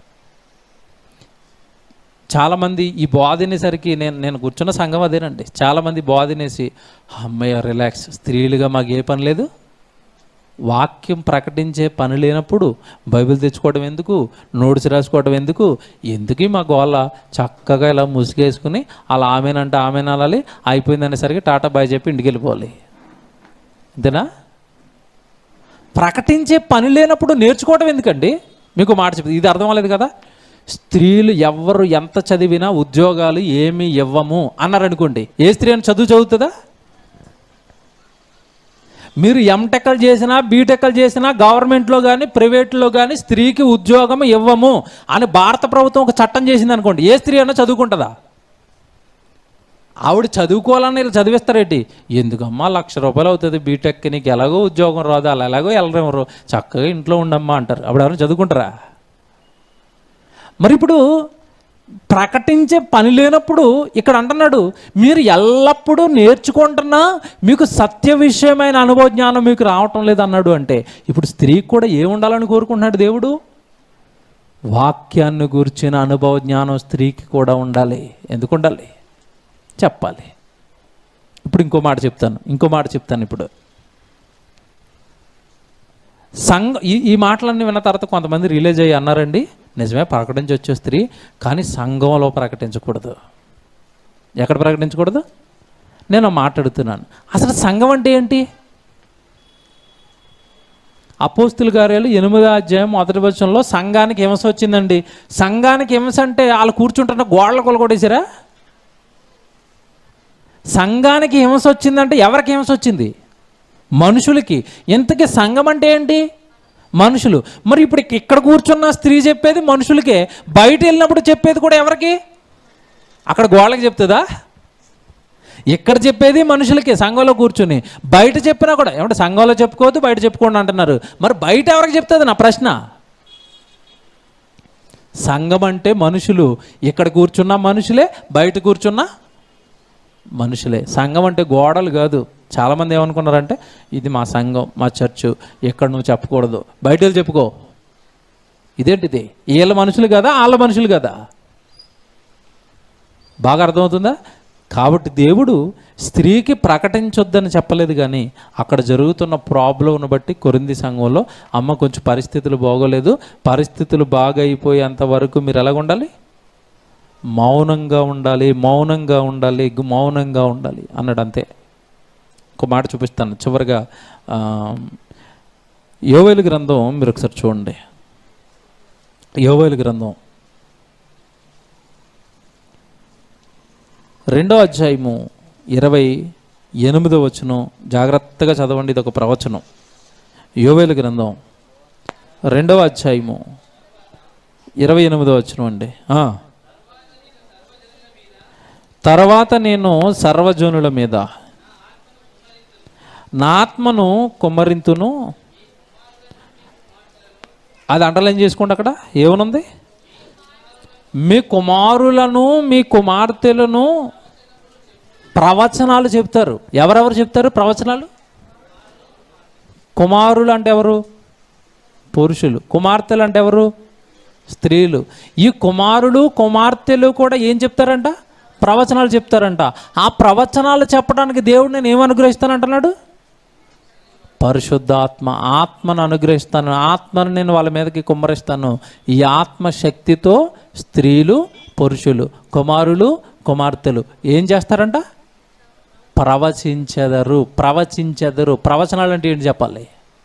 చాలామంది ఈ బోధనేసరికి నేను నేను కూర్చున్న సంఘం అదేనండి చాలామంది బోధనేసి అమ్మయ్య రిలాక్స్ స్త్రీలుగా మాకు ఏ పని లేదు వాక్యం ప్రకటించే పని లేనప్పుడు బైబిల్ తెచ్చుకోవడం ఎందుకు నోట్స్ రాసుకోవడం ఎందుకు ఎందుకు ఈ మా గోళ్ళ చక్కగా ఇలా ముసుగేసుకుని అలా ఆమెనంటే ఆమెనాలి అయిపోయింది అనేసరికి టాటా బాయ్ చెప్పి ఇంటికి వెళ్ళిపోవాలి అంతేనా ప్రకటించే పని లేనప్పుడు నేర్చుకోవడం ఎందుకండి మీకు మాట చెప్తుంది ఇది అర్థం అవ్వలేదు కదా స్త్రీలు ఎవ్వరు ఎంత చదివినా ఉద్యోగాలు ఏమి ఇవ్వము అన్నారనుకోండి ఏ స్త్రీ అని చదువు చదువుతుందా మీరు ఎంటెక్కలు చేసినా బీటెక్కలు చేసినా గవర్నమెంట్లో కానీ ప్రైవేట్లో కానీ స్త్రీకి ఉద్యోగం ఇవ్వము అని భారత ప్రభుత్వం ఒక చట్టం చేసింది అనుకోండి ఏ స్త్రీ అన్నా చదువుకుంటుందా ఆవిడ చదువుకోవాలని వీళ్ళు చదివిస్తారేంటి ఎందుకమ్మా లక్ష రూపాయలు అవుతుంది బీటెక్ నీకు ఎలాగో ఉద్యోగం రాదు అలా ఎలాగో వెళ్ళరేమరు చక్కగా ఇంట్లో ఉండమ్మా అంటారు అప్పుడు ఎవరైనా చదువుకుంటారా మరి ఇప్పుడు ప్రకటించే పని లేనప్పుడు ఇక్కడ అంటున్నాడు మీరు ఎల్లప్పుడూ నేర్చుకుంటున్నా మీకు సత్య విషయమైన అనుభవ జ్ఞానం మీకు రావటం లేదు అన్నాడు అంటే ఇప్పుడు స్త్రీకి కూడా ఏముండాలని కోరుకుంటున్నాడు దేవుడు వాక్యాన్ని గురించిన అనుభవ జ్ఞానం స్త్రీకి కూడా ఉండాలి ఎందుకు ఉండాలి చెప్పాలి ఇప్పుడు ఇంకో మాట చెప్తాను ఇంకో మాట చెప్తాను ఇప్పుడు సంఘ ఈ ఈ మాటలన్నీ విన్న తర్వాత కొంతమంది రిలీజ్ అయ్యి అన్నారండి నిజమే ప్రకటించి వచ్చే స్త్రీ కానీ సంఘంలో ప్రకటించకూడదు ఎక్కడ ప్రకటించకూడదు నేను మాట్లాడుతున్నాను అసలు సంఘం అంటే ఏంటి అపోస్తుల కార్యాలు ఎనిమిదో అధ్యాయం మొదటి వచనంలో సంఘానికి హింస వచ్చిందండి సంఘానికి హింస అంటే వాళ్ళు కూర్చుంటున్న గోడలు కొలగొట్టేసారా సంఘానికి హింస వచ్చిందంటే ఎవరికి హింస వచ్చింది మనుషులకి ఇంతకీ సంఘం అంటే ఏంటి మనుషులు మరి ఇప్పుడు ఇక్కడ కూర్చున్న స్త్రీ చెప్పేది మనుషులకే బయట వెళ్ళినప్పుడు చెప్పేది కూడా ఎవరికి అక్కడ గోళ్ళకి చెప్తుందా ఇక్కడ చెప్పేది మనుషులకి సంఘంలో కూర్చుని బయట చెప్పినా కూడా ఏమంటే సంఘంలో చెప్పుకోవద్దు బయట చెప్పుకోండి అంటున్నారు మరి బయట ఎవరికి చెప్తుంది నా ప్రశ్న సంఘం అంటే మనుషులు ఇక్కడ కూర్చున్న మనుషులే బయట కూర్చున్న మనుషులే సంఘం అంటే గోడలు కాదు చాలామంది ఏమనుకున్నారంటే ఇది మా సంఘం మా చర్చు ఎక్కడ నువ్వు చెప్పకూడదు బయట వెళ్ళి చెప్పుకో ఇదేంటిది వీళ్ళ మనుషులు కదా వాళ్ళ మనుషులు కదా బాగా అర్థమవుతుందా కాబట్టి దేవుడు స్త్రీకి ప్రకటించొద్దని చెప్పలేదు కానీ అక్కడ జరుగుతున్న ప్రాబ్లంను బట్టి కొరింది సంఘంలో అమ్మ కొంచెం పరిస్థితులు బాగోలేదు పరిస్థితులు బాగా అయిపోయేంత వరకు మీరు ఎలాగ ఉండాలి మౌనంగా ఉండాలి మౌనంగా ఉండాలి గు- మౌనంగా ఉండాలి అన్నాడు అంతే ఒక మాట చూపిస్తాను చివరిగా ఆ, యోవేలు గ్రంథం మీరు ఒకసారి చూడండి యోవేలు గ్రంథం రెండో అధ్యాయము ఇరవై ఎనిమిదో వచనం జాగ్రత్తగా చదవండి ఇది ఒక ప్రవచనం యోవేలు గ్రంథం రెండవ అధ్యాయము ఇరవై ఎనిమిదో వచనం అండి ఆ. తర్వాత నేను సర్వజనుల మీద నా ఆత్మను కుమ్మరింతును అది అండర్లైన్ చేసుకోండి అక్కడ ఏమనుంది మీ కుమారులను మీ కుమార్తెలను ప్రవచనాలు చెప్తారు ఎవరెవరు చెప్తారు ప్రవచనాలు కుమారులు అంటే ఎవరు పురుషులు కుమార్తెలు అంటే ఎవరు స్త్రీలు ఈ కుమారులు కుమార్తెలు కూడా ఏం చెప్తారంట ప్రవచనాలు చెప్తారంట ఆ ప్రవచనాలు చెప్పడానికి దేవుడు నేను ఏం అనుగ్రహిస్తానంటున్నాడు పరిశుద్ధాత్మ ఆత్మను అనుగ్రహిస్తాను ఆత్మను నేను వాళ్ళ మీదకి కుమ్మరిస్తాను ఈ ఆత్మ శక్తితో స్త్రీలు పురుషులు కుమారులు కుమార్తెలు ఏం చేస్తారంట ప్రవచించెదరు ప్రవచించెదరు ప్రవచనాలు అంటే ఏంటి చెప్పాలి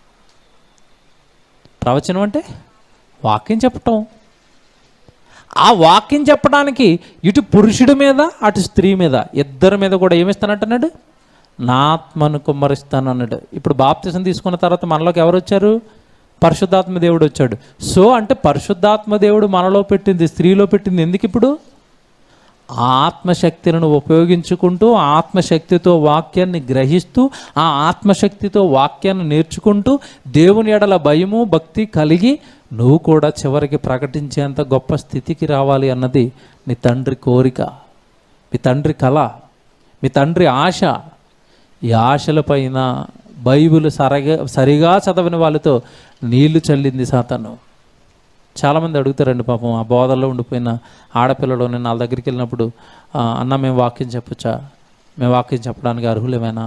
ప్రవచనం అంటే వాక్యం చెప్పటం ఆ వాక్యం చెప్పడానికి ఇటు పురుషుడి మీద అటు స్త్రీ మీద ఇద్దరి మీద కూడా ఏమిస్తానంటున్నాడు నా ఆత్మను కుమ్మరిస్తాను అన్నాడు ఇప్పుడు బాప్తిసం తీసుకున్న తర్వాత మనలోకి ఎవరు వచ్చారు పరిశుద్ధాత్మ దేవుడు వచ్చాడు సో అంటే పరిశుద్ధాత్మ దేవుడు మనలో పెట్టింది స్త్రీలో పెట్టింది ఎందుకు ఇప్పుడు ఆ ఆత్మశక్తిని ఉపయోగించుకుంటూ ఆ ఆత్మశక్తితో వాక్యాన్ని గ్రహిస్తూ ఆ ఆత్మశక్తితో వాక్యాన్ని నేర్చుకుంటూ దేవుని ఎడల భయము భక్తి కలిగి నువ్వు కూడా చివరికి ప్రకటించేంత గొప్ప స్థితికి రావాలి అన్నది నీ తండ్రి కోరిక మీ తండ్రి కళ మీ తండ్రి ఆశ ఈ ఆశలపైన బైబిల్ సరగా సరిగా చదవని వాళ్ళతో నీళ్లు చల్లింది సాతను చాలామంది అడుగుతారండి పాపం ఆ బోధల్లో ఉండిపోయిన ఆడపిల్లలు నేను వాళ్ళ దగ్గరికి వెళ్ళినప్పుడు "ఆ, అన్న మేము వాక్యం చెప్పొచ్చా మేము వాక్యం చెప్పడానికి అర్హులేమైనా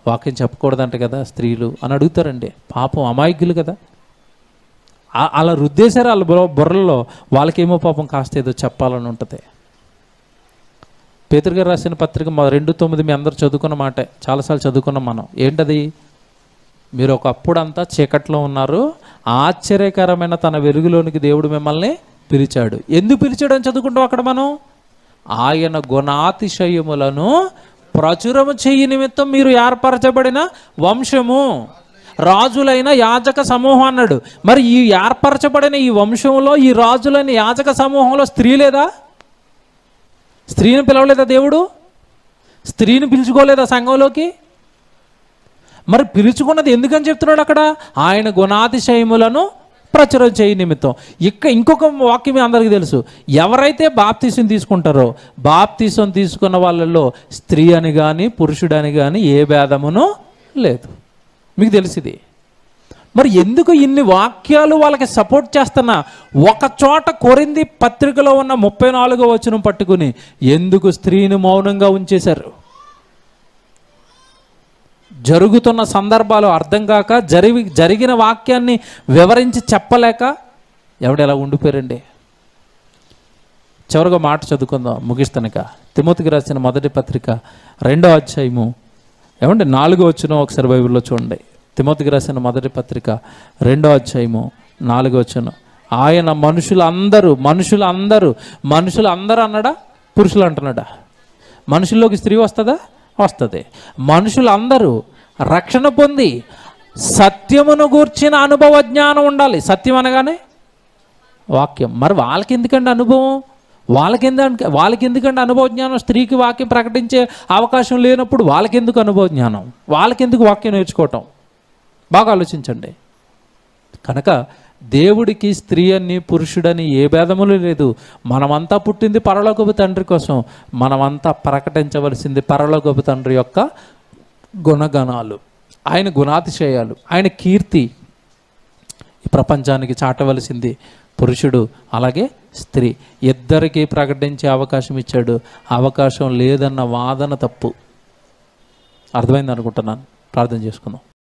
వాక్యం చెప్పకూడదంట కదా స్త్రీలు అని అడుగుతారండి పాపం అమాయకులు కదా ఆ- అలా రుద్దేశారు వాళ్ళ బుర్ర బుర్రలో వాళ్ళకేమో పాపం కాస్త ఏదో చెప్పాలని ఉంటుంది పేతురు గారు రాసిన పత్రిక మా రెండు తొమ్మిది మీ అందరు చదువుకున్న మాటే చాలాసార్లు చదువుకున్నాం మనం ఏంటది మీరు ఒకప్పుడంతా చీకట్లో ఉన్నారు ఆశ్చర్యకరమైన తన వెలుగులోనికి దేవుడు మిమ్మల్ని పిలిచాడు ఎందుకు పిలిచాడు అని చదువుకుంటాం అక్కడ మనం ఆయన గుణాతిశయములను ప్రచురము చెయ్యి నిమిత్తం మీరు ఏర్పరచబడిన వంశము రాజులైన యాజక సమూహం అన్నాడు మరి ఈ ఏర్పరచబడిన ఈ వంశంలో ఈ రాజులైన యాజక సమూహంలో స్త్రీ లేదా స్త్రీని పిలవలేదా దేవుడు స్త్రీని పిలుచుకోలేదా సంఘంలోకి మరి పిలుచుకున్నది ఎందుకని చెప్తున్నాడు అక్కడ ఆయన గుణాతిశయములను ప్రచురం చేయి నిమిత్తం ఇక్క ఇంకొక వాక్యం మీ అందరికీ తెలుసు ఎవరైతే బాప్తీసం తీసుకుంటారో బాప్తీసం తీసుకున్న వాళ్ళలో స్త్రీ అని కానీ పురుషుడని కానీ ఏ భేదమును లేదు మీకు తెలిసింది మరి ఎందుకు ఇన్ని వాక్యాలు వాళ్ళకి సపోర్ట్ చేస్తున్నా ఒక చోట కొరింది పత్రికలో ఉన్న ముప్పై నాలుగో వచనం పట్టుకుని ఎందుకు స్త్రీని మౌనంగా ఉంచేశారు జరుగుతున్న సందర్భాలు అర్థం కాక జరిగి జరిగిన వాక్యాన్ని వివరించి చెప్పలేక ఎవడెలా ఉండిపోయారండి చివరిగా మాట చదువుకుందాం ముగిస్తానుక తిమోతికి రాసిన మొదటి పత్రిక రెండో అధ్యాయము ఏమండి నాలుగో వచ్చిన ఒకసారి బైబిల్లో చూడండి తిమోతికి రాసిన మొదటి పత్రిక రెండో అధ్యాయము నాలుగో వచ్చిన ఆయన మనుషులందరూ మనుషులందరూ మనుషులు అందరూ అన్నాడా పురుషులు అంటున్నాడా మనుషుల్లోకి స్త్రీ వస్తుందా వస్తుంది మనుషులందరూ రక్షణ పొంది సత్యమును గూర్చిన అనుభవ జ్ఞానం ఉండాలి సత్యం అనగానే వాక్యం మరి వాళ్ళకి ఎందుకండి అనుభవం వాళ్ళకి ఎందుకంటే వాళ్ళకి ఎందుకంటే అనుభవ జ్ఞానం స్త్రీకి వాక్యం ప్రకటించే అవకాశం లేనప్పుడు వాళ్ళకి ఎందుకు అనుభవ జ్ఞానం వాళ్ళకి ఎందుకు వాక్యం నేర్చుకోవటం బాగా ఆలోచించండి కనుక దేవుడికి స్త్రీ అని పురుషుడని ఏ భేదములు లేదు మనమంతా పుట్టింది పరలోకపు తండ్రి కోసం మనమంతా ప్రకటించవలసింది పరలోకపు తండ్రి యొక్క గుణగణాలు ఆయన గుణాతిశయాలు ఆయన కీర్తి ఈ ప్రపంచానికి చాటవలసింది పురుషుడు అలాగే స్త్రీ ఇద్దరికీ ప్రకటించే అవకాశం ఇచ్చాడు అవకాశం లేదన్న వాదన తప్పు అర్థమైంది అనుకుంటున్నాను ప్రార్థన చేసుకుందాం